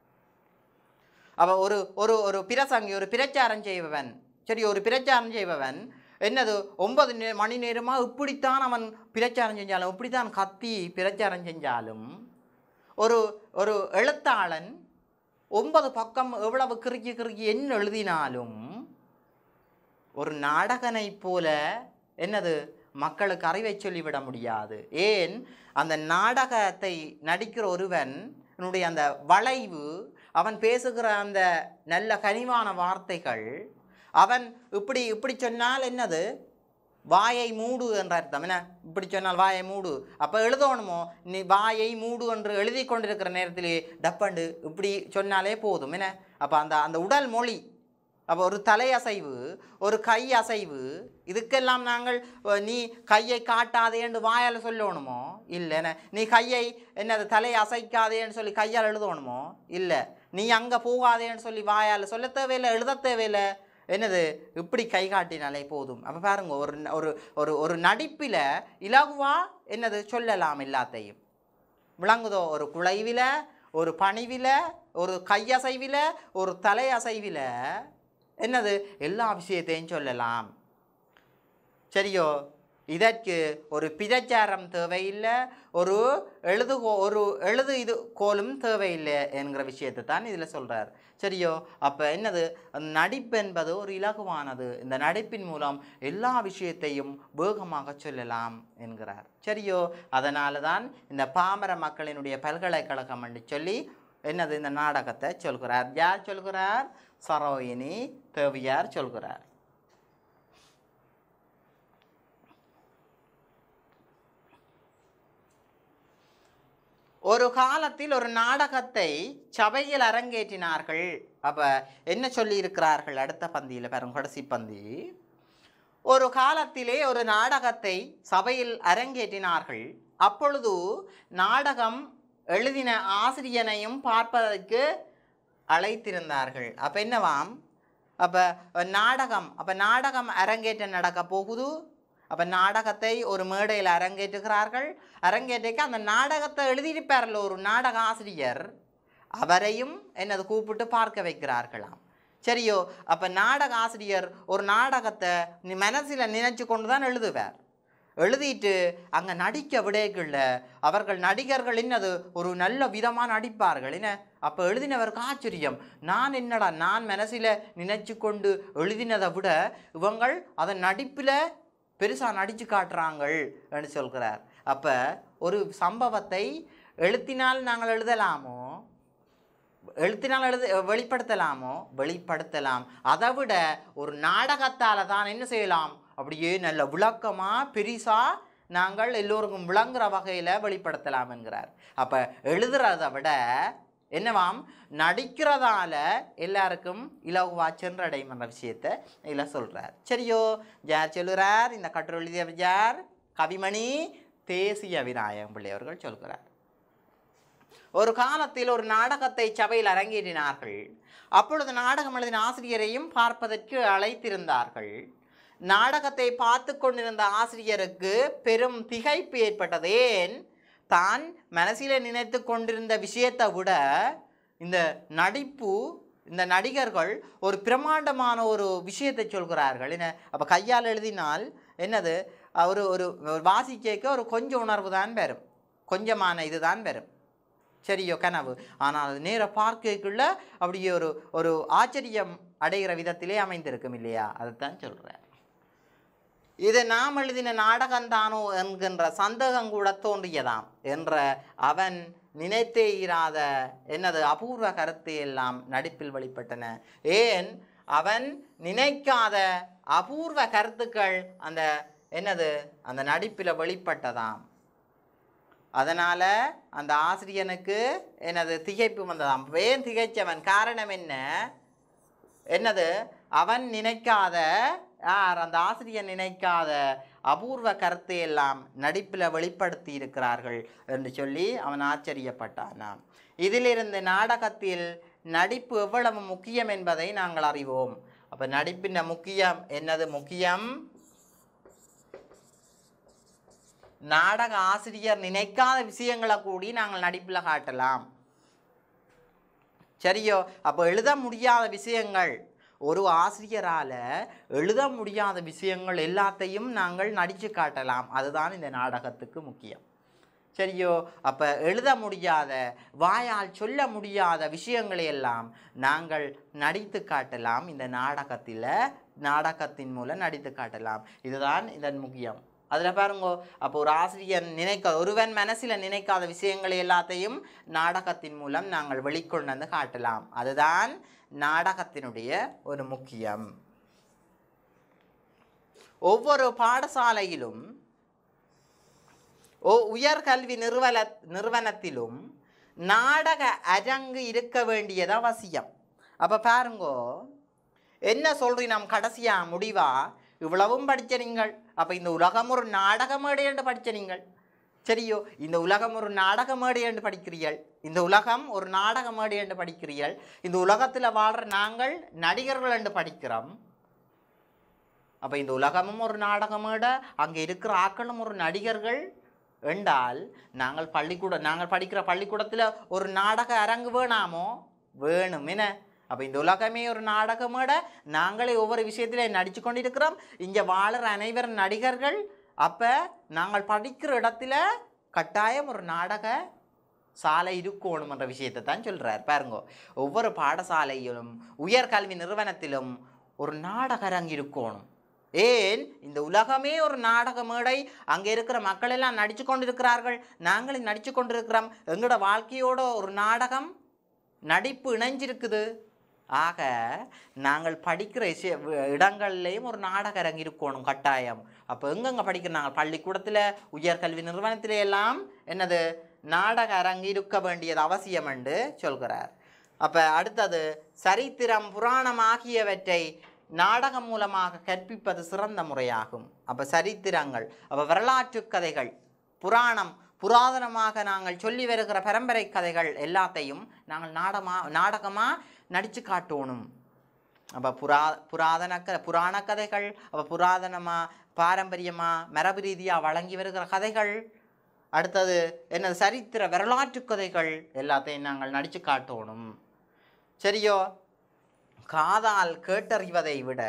அவ ஒரு ஒரு ஒரு பிரசங்கி ஒரு பிரச்சாரம் செய்பவன் சரி ஒரு பிரச்சாரம் செய்பவன் என்னது ஒன்பது நே- மணி நேரமாக இப்படித்தான் அவன் பிரச்சாரம் செஞ்சாலும் இப்படித்தான் கத்தி பிரச்சாரம் செஞ்சாலும் ஒரு ஒரு எழுத்தாளன் ஒன்பது பக்கம் எவ்வளவு கிறுக்கி கிறுக்கி என்ன எழுதினாலும் ஒரு நாடகனைப் போல என்னது மக்களுக்கு அறிவை சொல்லிவிட முடியாது ஏன் அந்த நாடகத்தை நடிக்கிற ஒருவன் என்னுடைய அந்த வளைவு அவன் பேசுகிற அந்த நல்ல கனிவான வார்த்தைகள் அவன் இப்படி இப்படி சொன்னால் என்னது வாயை மூடு என்ற அர்த்தம் என்ன இப்படி சொன்னால் வாயை மூடு அப்போ எழுதணுமோ நீ வாயை மூடு என்று எழுதி கொண்டிருக்கிற நேரத்திலே டப்பண்டு இப்படி சொன்னாலே போதும் என்ன அப்போ அந்த அந்த உடல் மொழி அப்போ ஒரு தலையசைவு ஒரு கை அசைவு இதுக்கெல்லாம் நாங்கள் அஹ், நீ கையை காட்டாதேன்னு வாயால் சொல்லணுமோ இல்லைண்ணே நீ கையை என்னது தலையை அசைக்காதேன்னு சொல்லி கையால் எழுதணுமோ இல்லை நீ அங்கே போகாதேன்னு சொல்லி வாயால் சொல்ல தேவையில்லை எழுத தேவையில்லை என்னது இப்படி கை காட்டினாலே போதும் அப்போ பாருங்க ஒரு ந- ஒரு ஒரு ஒரு நடிப்பில் இலகுவா என்னது சொல்லலாம் எல்லாத்தையும் விளங்குதோ ஒரு குழைவில் ஒரு பணிவில் ஒரு கையசைவில் ஒரு தலையசைவில் என்னது எல்லா விஷயத்தையும் சொல்லலாம் சரியோ இதற்கு ஒரு பிரச்சாரம் தேவையில்லை ஒரு எழுதுகோ ஒரு எழுது இது கோலும் தேவையில்லை என்கிற விஷயத்தை தான் இதில் சொல்கிறார் சரியோ அப்போ என்னது அந்த நடிப்பு என்பது ஒரு இலகுவானது இந்த நடிப்பின் மூலம் எல்லா விஷயத்தையும் வேகமாக சொல்லலாம் என்கிறார் சரியோ அதனால தான் இந்த பாமர மக்களினுடைய பல்கலைக்கழகம் என்று சொல்லி என்னது இந்த நாடகத்தை சொல்கிறார் யார் சொல்கிறார் சரோயினி தேவியார் சொல்கிறார் ஒரு காலத்தில் ஒரு நாடகத்தை சபையில் அரங்கேற்றினார்கள் அப்ப என்ன சொல்லி இருக்கிறார்கள் அடுத்த பந்தியில் பாருங்க கடைசி பந்தி ஒரு காலத்திலே ஒரு நாடகத்தை சபையில் அரங்கேற்றினார்கள் அப்பொழுது நாடகம் எழுதின ஆசிரியனையும் பார்ப்பதற்கு அழைத்திருந்தார்கள் அப்ப என்னவாம் அப்ப நாடகம் அப்ப நாடகம் அரங்கேற்றம் நடக்க போகுது அப்ப நாடகத்தை ஒரு மேடையில் அரங்கேற்றுகிறார்கள் அரங்கேற்றிக்க அந்த நாடகத்தை எழுதியிருப்பார்ல ஒரு நாடக ஆசிரியர் அவரையும் என்னது கூப்பிட்டு பார்க்க வைக்கிறார்களாம் சரியோ அப்ப நாடக ஆசிரியர் ஒரு நாடகத்தை நீ மனசில் நினைச்சு கொண்டு தான் எழுதுவார் எழுதிட்டு அங்கே நடிக்க விடைகள்ல அவர்கள் நடிகர்கள் என்னது ஒரு நல்ல விதமாக நடிப்பார்கள் என்ன அப்போ எழுதினவருக்கு ஆச்சரியம் நான் என்னடா நான் மனசில் நினைச்சு கொண்டு எழுதினதை விட இவங்கள் அதன் நடிப்பில் பெருசாக நடித்து காட்டுறாங்கள் என்று சொல்கிறார் அப்போ ஒரு சம்பவத்தை எழுத்தினால் நாங்கள் எழுதலாமோ எழுத்தினால் எழுத வெளிப்படுத்தலாமோ வெளிப்படுத்தலாம் அதை விட ஒரு நாடகத்தால் தான் என்ன செய்யலாம் அப்படியே நல்ல விளக்கமாக பெரிசாக நாங்கள் எல்லோருக்கும் விளங்குற வகையில் வெளிப்படுத்தலாம் என்கிறார் அப்போ எழுதுறதை விட என்னவாம் நடிக்கிறதால எல்லாருக்கும் இலகுவா சென்றடையும் என்ற விஷயத்தை இதில் சொல்கிறார் சரியோ யார் சொல்லுறார் இந்த கட்டுரை எழுதியவர் யார் கவிமணி தேசிய விநாயகம் பிள்ளை அவர்கள் சொல்கிறார் ஒரு காலத்தில் ஒரு நாடகத்தை சபையில் அரங்கேற்றினார்கள் அப்பொழுது நாடகம் எழுதின ஆசிரியரையும் பார்ப்பதற்கு அழைத்திருந்தார்கள் நாடகத்தை பார்த்து கொண்டிருந்த ஆசிரியருக்கு பெரும் திகைப்பு ஏற்பட்டது ஏன் தான் மனசில் நினைத்து கொண்டிருந்த விஷயத்தை விட இந்த நடிப்பு இந்த நடிகர்கள் ஒரு பிரமாண்டமான ஒரு விஷயத்தை சொல்கிறார்கள் என்ன அப்போ கையால் எழுதினால் என்னது ஒரு ஒரு ஒரு வாசிக்க ஒரு கொஞ்சம் உணர்வு தான் வரும் கொஞ்சமான இதுதான் வரும் சரியோ கனவு ஆனால் அது நேர பார்க்கக்குள்ள அப்படியே ஒரு ஒரு ஆச்சரியம் அடைகிற விதத்திலே அமைந்திருக்கும் இல்லையா அதுதான் சொல்கிறேன் இது நாம் எழுதின நாடகம்தானோ என்கின்ற சந்தேகம் கூட தோன்றியதாம் என்ற அவன் நினைத்தே இராத என்னது அபூர்வ கருத்து எல்லாம் நடிப்பில் வெளிப்பட்டன ஏன் அவன் நினைக்காத அபூர்வ கருத்துக்கள் அந்த என்னது அந்த நடிப்பில் வெளிப்பட்டதாம் அதனால் அந்த ஆசிரியனுக்கு என்னது திகைப்பு வந்ததாம் ஏன் திகைச்சவன் காரணம் என்ன என்னது அவன் நினைக்காத யார் அந்த ஆசிரியர் நினைக்காத அபூர்வ கருத்தை எல்லாம் நடிப்பில் வெளிப்படுத்தி இருக்கிறார்கள் என்று சொல்லி அவன் ஆச்சரியப்பட்டானாம் இதிலிருந்து நாடகத்தில் நடிப்பு எவ்வளவு முக்கியம் என்பதை நாங்கள் அறிவோம் அப்ப நடிப்பின் முக்கியம் என்னது முக்கியம் நாடக ஆசிரியர் நினைக்காத விஷயங்களை கூடி நாங்கள் நடிப்பில் காட்டலாம் சரியோ அப்போ எழுத முடியாத விஷயங்கள் ஒரு ஆசிரியரால் எழுத முடியாத விஷயங்கள் எல்லாத்தையும் நாங்கள் நடித்து காட்டலாம் அதுதான் இந்த நாடகத்துக்கு முக்கியம் சரியோ அப்போ எழுத முடியாத வாயால் சொல்ல முடியாத விஷயங்களை எல்லாம் நாங்கள் நடித்து காட்டலாம் இந்த நாடகத்தில் நாடகத்தின் மூலம் நடித்து காட்டலாம் இதுதான் இதன் முக்கியம் அதில் பாருங்கோ அப்போ ஒரு ஆசிரியர் நினைக்க ஒருவன் மனசில் நினைக்காத விஷயங்களை எல்லாத்தையும் நாடகத்தின் மூலம் நாங்கள் வெளிக்கொண்டு வந்து காட்டலாம் அதுதான் நாடகத்தினுடைய ஒரு முக்கியம் ஒவ்வொரு பாடசாலையிலும் ஓ உயர்கல்வி நிறுவன நிறுவனத்திலும் நாடக அரங்கு இருக்க வேண்டியது அவசியம் அப்போ பாருங்கோ என்ன சொல்றீங்க நாம் கடைசியா முடிவா இவ்வளவும் படிச்ச நீங்கள் அப்போ இந்த உலகம் ஒரு நாடக மேடை என்று படிச்ச நீங்கள் சரியோ இந்த உலகம் ஒரு நாடக மேடை என்று படிக்கிறீர்கள் இந்த உலகம் ஒரு நாடக மேடை என்று படிக்கிறீர்கள் இந்த உலகத்தில் வாழ்கிற நாங்கள் நடிகர்கள் என்று படிக்கிறோம் அப்போ இந்த உலகமும் ஒரு நாடக மேடை அங்கே இருக்கிற ஆக்களும் ஒரு நடிகர்கள் என்றால் நாங்கள் பள்ளிக்கூடம் நாங்கள் படிக்கிற பள்ளிக்கூடத்தில் ஒரு நாடக அரங்கு வேணாமோ வேணும் என்ன அப்போ இந்த உலகமே ஒரு நாடக மேடை நாங்களே ஒவ்வொரு விஷயத்திலே நடித்து கொண்டிருக்கிறோம் இங்கே வாழுற அனைவரும் நடிகர்கள் அப்போ நாங்கள் படிக்கிற இடத்துல கட்டாயம் ஒரு நாடக சாலை இருக்கணும் என்ற விஷயத்தை தான் சொல்கிறார் பாருங்க ஒவ்வொரு பாடசாலையிலும் உயர்கல்வி நிறுவனத்திலும் ஒரு நாடக அரங்கு இருக்கணும் ஏன் இந்த உலகமே ஒரு நாடக மேடை அங்கே இருக்கிற மக்கள் எல்லாம் நடித்து கொண்டிருக்கிறார்கள் நாங்களும் நடித்து கொண்டிருக்கிறோம் எங்களோட வாழ்க்கையோட ஒரு நாடகம் நடிப்பு இணைஞ்சிருக்குது ஆக நாங்கள் படிக்கிற விஷய இடங்கள்லேயும் ஒரு நாடக அரங்கு இருக்கணும் கட்டாயம் அப்போ எங்கெங்கே படிக்கிற நாங்கள் பள்ளிக்கூடத்தில் உயர்கல்வி நிறுவனத்திலே எல்லாம் என்னது நாடக அரங்கு இருக்க வேண்டியது அவசியம் என்று சொல்கிறார் அப்போ அடுத்தது சரித்திரம் புராணம் ஆகியவற்றை நாடகம் மூலமாக கற்பிப்பது சிறந்த முறையாகும் அப்போ சரித்திரங்கள் அப்போ வரலாற்று கதைகள் புராணம் புராதனமாக நாங்கள் சொல்லி வருகிற பரம்பரை கதைகள் எல்லாத்தையும் நாங்கள் நாடமா நாடகமாக நடித்து காட்டணும் அப்போ புரா புராதன க புராண கதைகள் அப்போ புராதனமாக பாரம்பரியமாக மரபு ரீதியாக வழங்கி வருகிற கதைகள் அடுத்தது என்னது சரித்திர வரலாற்று கதைகள் எல்லாத்தையும் நாங்கள் நடித்து காட்டணும் சரியோ காதால் கேட்டறிவதை விட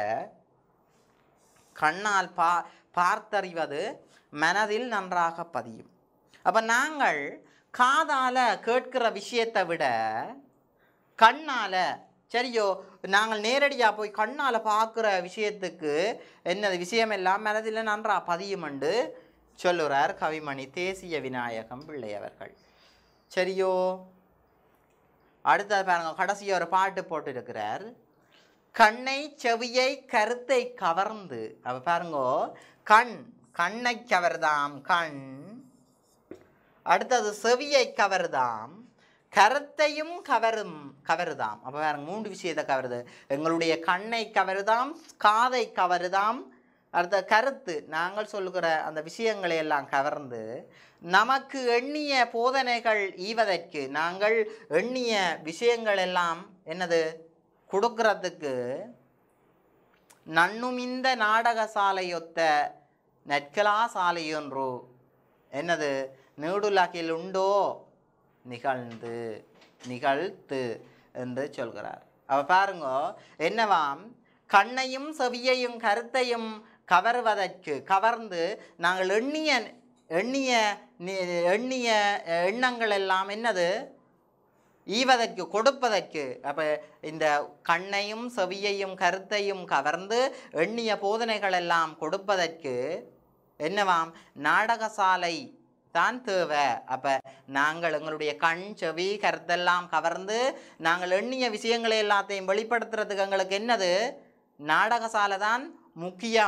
கண்ணால் பா பார்த்தறிவது மனதில் நன்றாக பதியும் அப்போ நாங்கள் காதால் கேட்கிற விஷயத்தை விட கண்ணால் சரியோ நாங்கள் நேரடியாக போய் கண்ணால் பார்க்குற விஷயத்துக்கு என்னது விஷயமெல்லாம் மனதில் நன்றாக பதியுமெண்டு சொல்லுறார் கவிமணி தேசிய விநாயகம் பிள்ளை அவர்கள் சரியோ அடுத்தது பாருங்க கடைசியாக ஒரு பாட்டு போட்டிருக்கிறார் கண்ணை செவியை கருத்தை கவர்ந்து அப்ப பாருங்கோ கண் கண்ணை கவர்தாம் கண் அடுத்தது செவியை கவர்தாம் கருத்தையும் கவரும் கவருதாம் அப்போ பாருங்க மூன்று விஷயத்தை கவருது எங்களுடைய கண்ணை கவருதாம் காதை கவருதாம் அடுத்த கருத்து நாங்கள் சொல்லுகிற அந்த விஷயங்களை எல்லாம் கவர்ந்து நமக்கு எண்ணிய போதனைகள் ஈவதற்கு நாங்கள் எண்ணிய விஷயங்கள் எல்லாம் என்னது கொடுக்கறதுக்கு நன்னுமிந்த நாடக சாலையொத்த நெற்கலா சாலையொன்று என்னது நீடுலகில் உண்டோ நிகழ்ந்து நிகழ்த்து என்று சொல்கிறார் அவ பாருங்க என்னவாம் கண்ணையும் செவியையும் கருத்தையும் கவர்வதற்கு கவர்ந்து நாங்கள் எண்ணிய எண்ணிய நி- எண்ணிய எண்ணங்கள் எல்லாம் என்னது ஈவதற்கு கொடுப்பதற்கு அப்போ இந்த கண்ணையும் செவியையும் கருத்தையும் கவர்ந்து எண்ணிய போதனைகள் எல்லாம் கொடுப்பதற்கு என்னவாம் நாடகசாலை தான் தேவை அப்போ நாங்கள் எங்களுடைய கண் செவி கருத்தெல்லாம் கவர்ந்து நாங்கள் எண்ணிய விஷயங்களை எல்லாத்தையும் வெளிப்படுத்துறதுக்கு எங்களுக்கு என்னது நாடகசாலை தான் முக்கியம்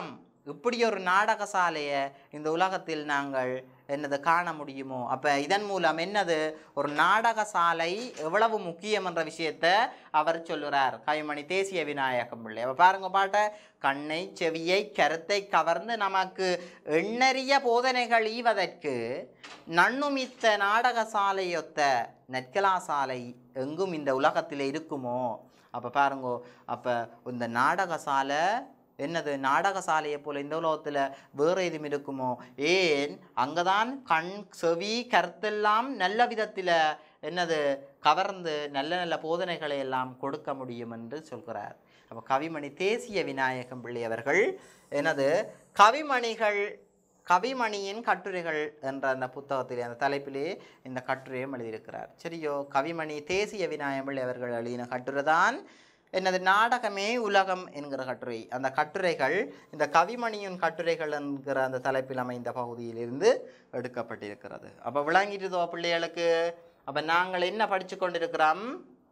இப்படி ஒரு நாடக சாலையை இந்த உலகத்தில் நாங்கள் என்னது காண முடியுமோ அப்போ இதன் மூலம் என்னது ஒரு நாடக சாலை எவ்வளவு முக்கியம் என்ற விஷயத்தை அவர் சொல்லுறார் கவிமணி தேசிய விநாயகம் பிள்ளை அப்போ பாருங்க பாட்ட கண்ணை செவியை கருத்தை கவர்ந்து நமக்கு எண்ணறிய போதனைகள் ஈவதற்கு நன்னுமித்த நாடக சாலையொத்த நெற்கலா சாலை எங்கும் இந்த உலகத்தில் இருக்குமோ அப்போ பாருங்கோ அப்போ இந்த நாடக சாலை என்னது நாடக சாலையை போல இந்த உலகத்தில் வேறு எதுவும் இருக்குமோ ஏன் அங்கதான் கண் செவி கருத்தெல்லாம் நல்ல விதத்தில் என்னது கவர்ந்து நல்ல நல்ல போதனைகளை எல்லாம் கொடுக்க முடியும் என்று சொல்கிறார் அப்போ கவிமணி தேசிய விநாயகம் பிள்ளை அவர்கள் என்னது கவிமணிகள் கவிமணியின் கட்டுரைகள் என்ற அந்த புத்தகத்திலே அந்த தலைப்பிலே இந்த கட்டுரையும் எழுதியிருக்கிறார் சரியோ கவிமணி தேசிய விநாயகம் பிள்ளை அவர்கள் எழுதின கட்டுரை தான் என்னது நாடகமே உலகம் என்கிற கட்டுரை அந்த கட்டுரைகள் இந்த கவிமணியின் கட்டுரைகள் என்கிற அந்த தலைப்பில் அமைந்த பகுதியிலிருந்து எடுக்கப்பட்டிருக்கிறது அப்போ விளங்கிட்டுதோ பிள்ளைகளுக்கு அப்போ நாங்கள் என்ன படித்து கொண்டிருக்கிறோம்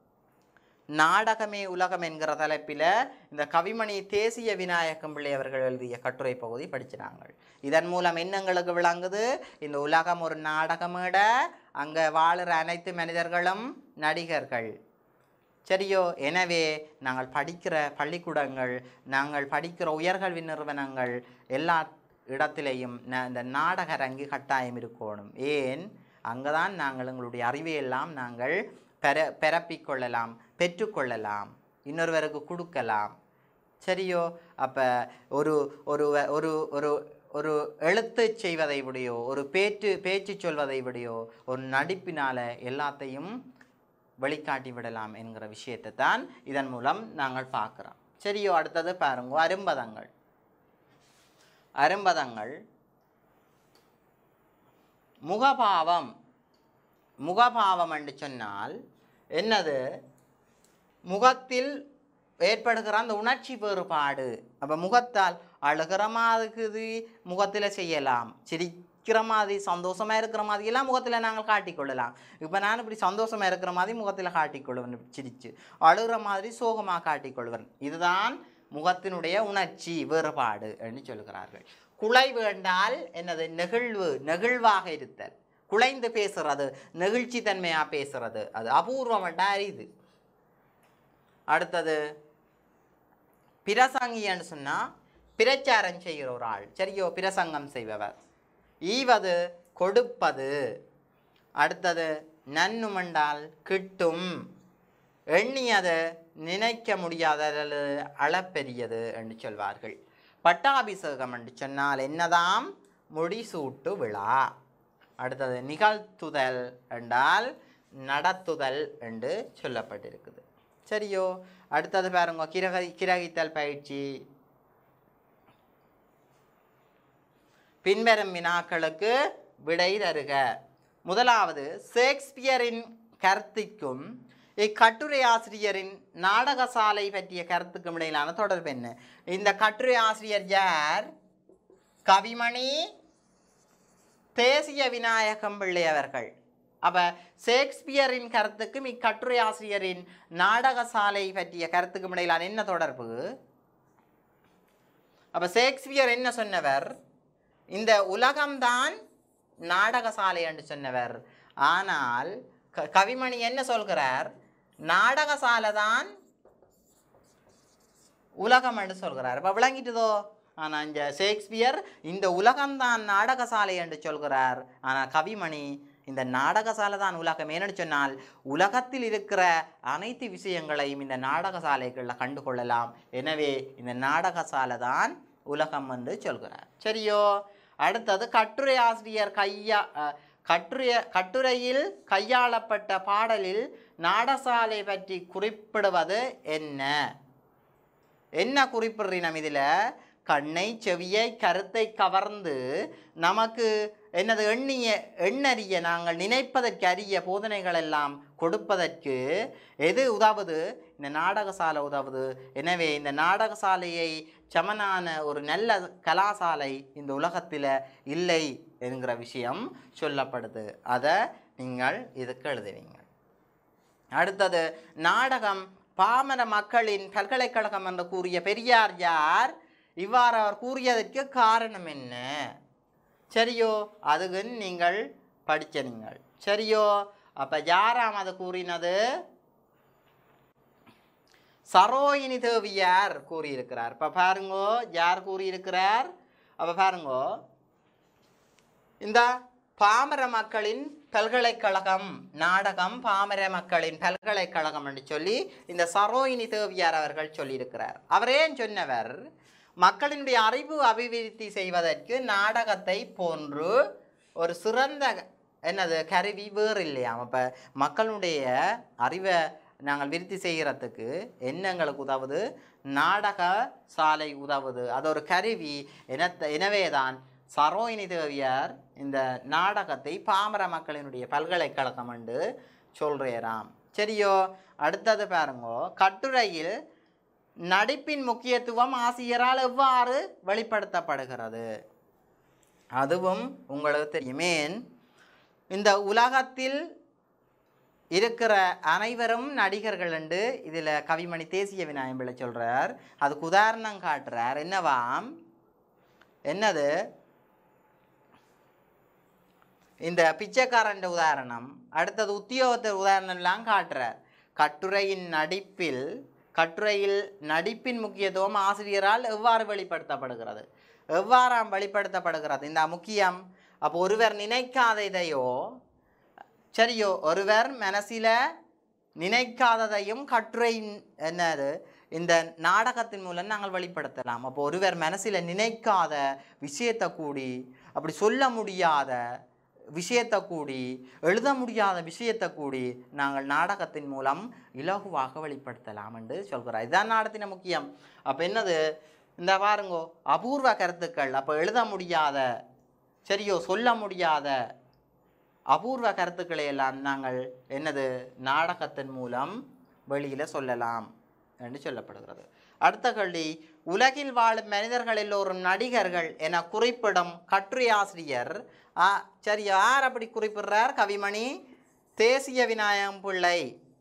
நாடகமே உலகம் என்கிற தலைப்பில் இந்த கவிமணி தேசிய விநாயகம் பிள்ளை அவர்கள் எழுதிய கட்டுரை பகுதி படிச்சினாங்க இதன் மூலம் என்னங்களுக்கு விளங்குது இந்த உலகம் ஒரு நாடகமேட அங்கே வாழுற அனைத்து மனிதர்களும் நடிகர்கள் சரியோ எனவே நாங்கள் படிக்கிற பள்ளிக்கூடங்கள் நாங்கள் படிக்கிற உயர்கல்வி நிறுவனங்கள் எல்லா இடத்திலேயும் ந- இந்த நாடக அரங்கு கட்டாயம் இருக்கணும் ஏன் அங்கே தான் நாங்கள் எங்களுடைய அறிவையெல்லாம் நாங்கள் பெற பெறப்பிக்கொள்ளலாம் பெற்றுக்கொள்ளலாம் இன்னொருவருக்கு கொடுக்கலாம் சரியோ அப்போ ஒரு ஒரு வ- ஒரு ஒரு ஒரு எழுத்து செய்வதை விடையோ ஒரு பேச்சு பேச்சு சொல்வதை விடையோ ஒரு நடிப்பினால் எல்லாத்தையும் வெளிக்காட்டி விடலாம் என்கிற விஷயத்தை தான் இதன் மூலம் நாங்கள் பார்க்குறோம் சரியோ அடுத்தது பாருங்க அரும்பதங்கள் அரும்பதங்கள் முகபாவம் முகபாவம் என்று சொன்னால் என்னது முகத்தில் ஏற்படுகிற அந்த உணர்ச்சி வேறுபாடு அப்போ முகத்தால் அழுகிற மாதிரி முகத்தில் செய்யலாம் சிரிக்கிற மாதிரி சந்தோஷமாக இருக்கிற மாதிரியெல்லாம் முகத்தில் நாங்கள் காட்டிக்கொள்ளலாம் இப்போ நான் இப்படி சந்தோஷமாக இருக்கிற மாதிரி முகத்தில் காட்டிக்கொள்வேன் சிரித்து அழுகிற மாதிரி சோகமாக காட்டிக்கொள்வேன் இதுதான் முகத்தினுடைய உணர்ச்சி வேறுபாடு என்று சொல்கிறார்கள் குலை வேண்டால் என்னது நெகிழ்வு நெகிழ்வாக இருத்தல் குலைந்து பேசுறது நெகிழ்ச்சி தன்மையாக பேசுறது அது அபூர்வம் அரிது அடுத்தது பிரசங்கின்னு சொன்னால் பிரச்சாரம் செய்கிற ஒரு ஆள் சரியோ பிரசங்கம் செய்பவர் ஈவது கொடுப்பது அடுத்தது நன்னுமண்டால் கிட்டும் எண்ணியது நினைக்க முடியாதது அளப்பெரியது என்று சொல்வார்கள் பட்டாபிஷேகம் என்று சொன்னால் என்னதாம் முடிசூட்டு விழா அடுத்தது நிகழ்த்துதல் என்றால் நடத்துதல் என்று சொல்லப்பட்டிருக்குது சரியோ அடுத்தது பாருங்க கிரகி கிரகித்தல் பயிற்சி பின்வரும் வினாக்களுக்கு விடை தருக முதலாவது ஷேக்ஸ்பியரின் கருத்துக்கும் இக்கட்டுரை ஆசிரியரின் நாடகசாலை பற்றிய கருத்துக்கும் இடையிலான தொடர்பு என்ன இந்த கட்டுரை ஆசிரியர் யார் கவிமணி தேசிய விநாயகம் பிள்ளை அவர்கள் அப்ப ஷேக்ஸ்பியரின் கருத்துக்கும் இக்கட்டுரை ஆசிரியரின் நாடகசாலை பற்றிய கருத்துக்கும் இடையிலான என்ன தொடர்பு அப்ப ஷேக்ஸ்பியர் என்ன சொன்னவர் இந்த உலகம்தான் நாடகசாலை என்று சொன்னவர் ஆனால் க- கவிமணி என்ன சொல்கிறார் நாடகசாலை தான் உலகம் என்று சொல்கிறார் இப்போ விளங்கிட்டுதோ ஆனால் இந்த ஷேக்ஸ்பியர் இந்த உலகம்தான் நாடகசாலை என்று சொல்கிறார் ஆனால் கவிமணி இந்த நாடகசாலை தான் உலகம் ஏன்னு சொன்னால் உலகத்தில் இருக்கிற அனைத்து விஷயங்களையும் இந்த நாடகசாலைகளில் கண்டுகொள்ளலாம் எனவே இந்த நாடகசாலை தான் உலகம் என்று சொல்கிறார் சரியோ அடுத்தது கட்டுரை ஆசிரியர் கையா அஹ், கட்டுரைய கட்டுரையில் கையாளப்பட்ட பாடலில் நாடசாலை பற்றி குறிப்பிடுவது என்ன என்ன குறிப்பிடுறீனம் இதில் கண்ணை செவியை கருத்தை கவர்ந்து நமக்கு என்னது எண்ணிய எண்ணறிய நாங்கள் நினைப்பதற்கு அரிய போதனைகள் எல்லாம் கொடுப்பதற்கு எது உதவுது இந்த நாடகசாலை உதவுது எனவே இந்த நாடகசாலையை சமனான ஒரு நல்ல கலாசாலை இந்த உலகத்தில் இல்லை என்கிற விஷயம் சொல்லப்படுது அதை நீங்கள் இதுக்கு எழுதுவீங்க அடுத்தது நாடகம் பாமர மக்களின் பல்கலைக்கழகம் என்று கூறிய பெரியார் யார் இவ்வாறு அவர் கூறியதற்கு காரணம் என்ன சரியோ அதுக்கு நீங்கள் படிச்ச நீங்கள் சரியோ அப்ப யாராம் அது கூறினது சரோயினி தேவியார் கூறியிருக்கிறார் இப்ப பாருங்கோ யார் கூறியிருக்கிறார் அப்ப பாருங்கோ இந்த பாமர மக்களின் பல்கலைக்கழகம் நாடகம் பாமர மக்களின் பல்கலைக்கழகம் என்று சொல்லி இந்த சரோயினி தேவியார் அவர்கள் சொல்லியிருக்கிறார் அவர் ஏன் சொன்னவர் மக்களினுடைய அறிவு அபிவிருத்தி செய்வதற்கு நாடகத்தை போன்று ஒரு சிறந்த என்னது கருவி வேறு இல்லையாம் அப்போ மக்களுடைய அறிவை நாங்கள் விருத்தி செய்கிறதுக்கு என்ன எங்களுக்கு உதவுது நாடக சாலை உதவுது அது ஒரு கருவி என எனவே தான் சரோயினி தேவியார் இந்த நாடகத்தை பாமர மக்களினுடைய பல்கலைக்கழகம் என்று சொல்கிறாராம் சரியோ அடுத்தது பாருங்கோ கட்டுரையில் நடிப்பின் முக்கியத்துவம் ஆசிரியரால் எவ்வாறு வெளிப்படுத்தப்படுகிறது அதுவும் உங்களுக்கு தெரியுமேன் இந்த உலகத்தில் இருக்கிற அனைவரும் நடிகர்கள் என்று இதில் கவிமணி தேசிய விநாயகம் பிள்ளை சொல்கிறார் அதுக்கு உதாரணம் காட்டுறார் என்னவாம் என்னது இந்த பிச்சைக்காரன் உதாரணம் அடுத்தது உத்தியோகத்தர் உதாரணம் எல்லாம் காட்டுறார் கட்டுரையின் நடிப்பில் கட்டுரையில் நடிப்பின் முக்கியத்துவம் ஆசிரியரால் எவ்வாறு வெளிப்படுத்தப்படுகிறது எவ்வாறாம் வெளிப்படுத்தப்படுகிறது இந்த முக்கியம் அப்போ ஒருவர் நினைக்காத இதையோ சரியோ ஒருவர் மனசில் நினைக்காததையும் கட்டுரை என்னது இந்த நாடகத்தின் மூலம் நாங்கள் வெளிப்படுத்தலாம் அப்போ ஒருவர் மனசில் நினைக்காத விஷயத்தை கூடி அப்படி சொல்ல முடியாத விஷயத்தை கூடி எழுத முடியாத விஷயத்தை கூடி நாங்கள் நாடகத்தின் மூலம் இலகுவாக வெளிப்படுத்தலாம் என்று சொல்கிறார் இதுதான் நாடகத்தின் முக்கியம் அப்போ என்னது இந்த பாருங்கோ அபூர்வ கருத்துக்கள் அப்போ எழுத முடியாத சரியோ சொல்ல முடியாத அபூர்வ கருத்துக்களை எல்லாம் நாங்கள் என்னது நாடகத்தின் மூலம் வெளியில் சொல்லலாம் என்று சொல்லப்படுகிறது அடுத்த கேள்வி உலகில் வாழும் மனிதர்கள் எல்லோரும் நடிகர்கள் என குறிப்பிடும் கட்டுரையாசிரியர் ஆ சரி யார் அப்படி குறிப்பிடுறார் கவிமணி தேசிய விநாயகம் பிள்ளை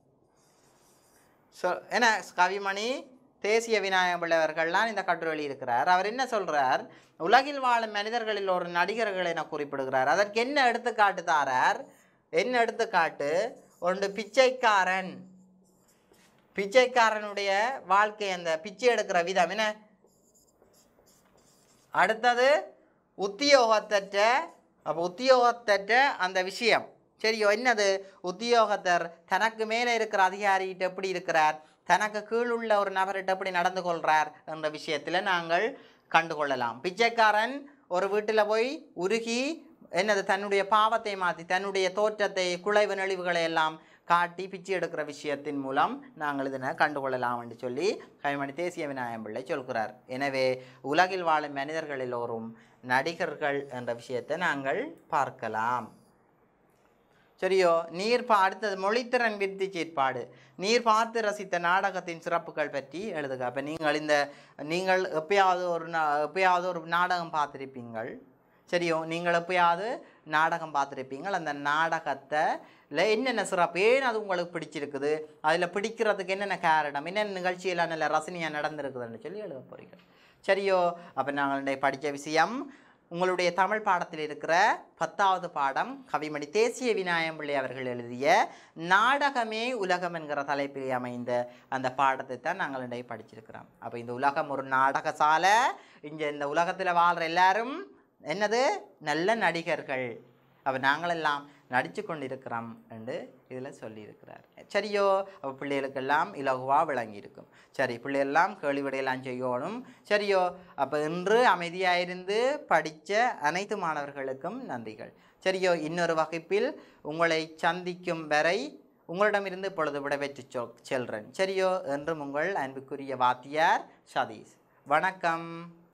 சொ என்ன கவிமணி தேசிய விநாயகம் பிள்ளை அவர்கள்லாம் இந்த கட்டுரை எழுதியிருக்கிறார் அவர் என்ன சொல்றார் உலகில் வாழும் மனிதர்களில் ஒரு நடிகர்கள் என குறிப்பிடுகிறார் அதற்கு என்ன எடுத்துக்காட்டு தாரார் என்ன எடுத்துக்காட்டு ஒன்று பிச்சைக்காரன் பிச்சைக்காரனுடைய வாழ்க்கை அந்த பிச்சை எடுக்கிற விதம் என்ன அடுத்தது உத்தியோகத்தற்ற அப்போ உத்தியோகத்தற்ற அந்த விஷயம் சரியோ என்னது உத்தியோகத்தர் தனக்கு மேலே இருக்கிற அதிகாரிகிட்ட எப்படி இருக்கிறார் தனக்கு கீழ் உள்ள ஒரு நபர்கிட்ட எப்படி நடந்து கொள்கிறார் என்ற விஷயத்தில் நாங்கள் கண்டுகொள்ளலாம் பிச்சைக்காரன் ஒரு வீட்டில் போய் உருகி என்னது தன்னுடைய பாவத்தை மாற்றி தன்னுடைய தோற்றத்தை குலைவு நெளிவுகளை எல்லாம் காட்டி பிச்சை எடுக்கிற விஷயத்தின் மூலம் நாங்கள் இதனை கண்டுகொள்ளலாம் என்று சொல்லி கைமணி தேசிய விநாயகம் பிள்ளை சொல்கிறார் எனவே உலகில் வாழும் மனிதர்கள் எல்லோரும் நடிகர்கள் என்ற விஷயத்தை நாங்கள் பார்க்கலாம் சரியோ நீர் பா அடுத்தது மொழித்திறன் விருத்தி செயற்பாடு நீர் பார்த்து ரசித்த நாடகத்தின் சிறப்புகள் பற்றி எழுதுக அப்போ நீங்கள் இந்த நீங்கள் எப்பயாவது ஒரு நா எப்பயாவது ஒரு நாடகம் பார்த்துருப்பீங்கள் சரியோ நீங்கள் எப்பயாவது நாடகம் பார்த்துருப்பீங்கள் அந்த நாடகத்தை இல்லை என்னென்ன சிறப்பு ஏன் அது உங்களுக்கு பிடிச்சிருக்குது அதில் பிடிக்கிறதுக்கு என்னென்ன காரணம் என்னென்ன நிகழ்ச்சியெல்லாம் நல்ல ரசனையாக நடந்திருக்குதுன்னு சொல்லி எழுத போறீங்க சரியோ அப்போ நாங்கள் படித்த விஷயம் உங்களுடைய தமிழ் பாடத்தில் இருக்கிற பத்தாவது பாடம் கவிமணி தேசிய விநாயகம் பிள்ளை அவர்கள் எழுதிய நாடகமே உலகம் என்கிற தலைப்பில் அமைந்த அந்த பாடத்தை தான் நாங்கள் இன்றைய படிச்சிருக்கிறோம் அப்போ இந்த உலகம் ஒரு நாடக சாலை இங்கே இந்த உலகத்தில் வாழ்கிற எல்லாரும் என்னது நல்ல நடிகர்கள் அப்போ நாங்களெல்லாம் நடித்து கொண்டிருக்கிறோம் என்று இதில் சொல்லியிருக்கிறார் சரியோ அப்போ பிள்ளைகளுக்கெல்லாம் இலகுவாக விளங்கி இருக்கும் சரி பிள்ளைகள்லாம் கேள்வி விடையெல்லாம் செய்யணும் சரியோ அப்போ இன்று அமைதியாக இருந்து படித்த அனைத்து மாணவர்களுக்கும் நன்றிகள் சரியோ இன்னொரு வகுப்பில் உங்களை சந்திக்கும் வரை உங்களிடமிருந்து இப்பொழுது விடைபெற்று சொ செல்றேன் சரியோ என்றும் உங்கள் அன்புக்குரிய வாத்தியார் சதீஷ் வணக்கம்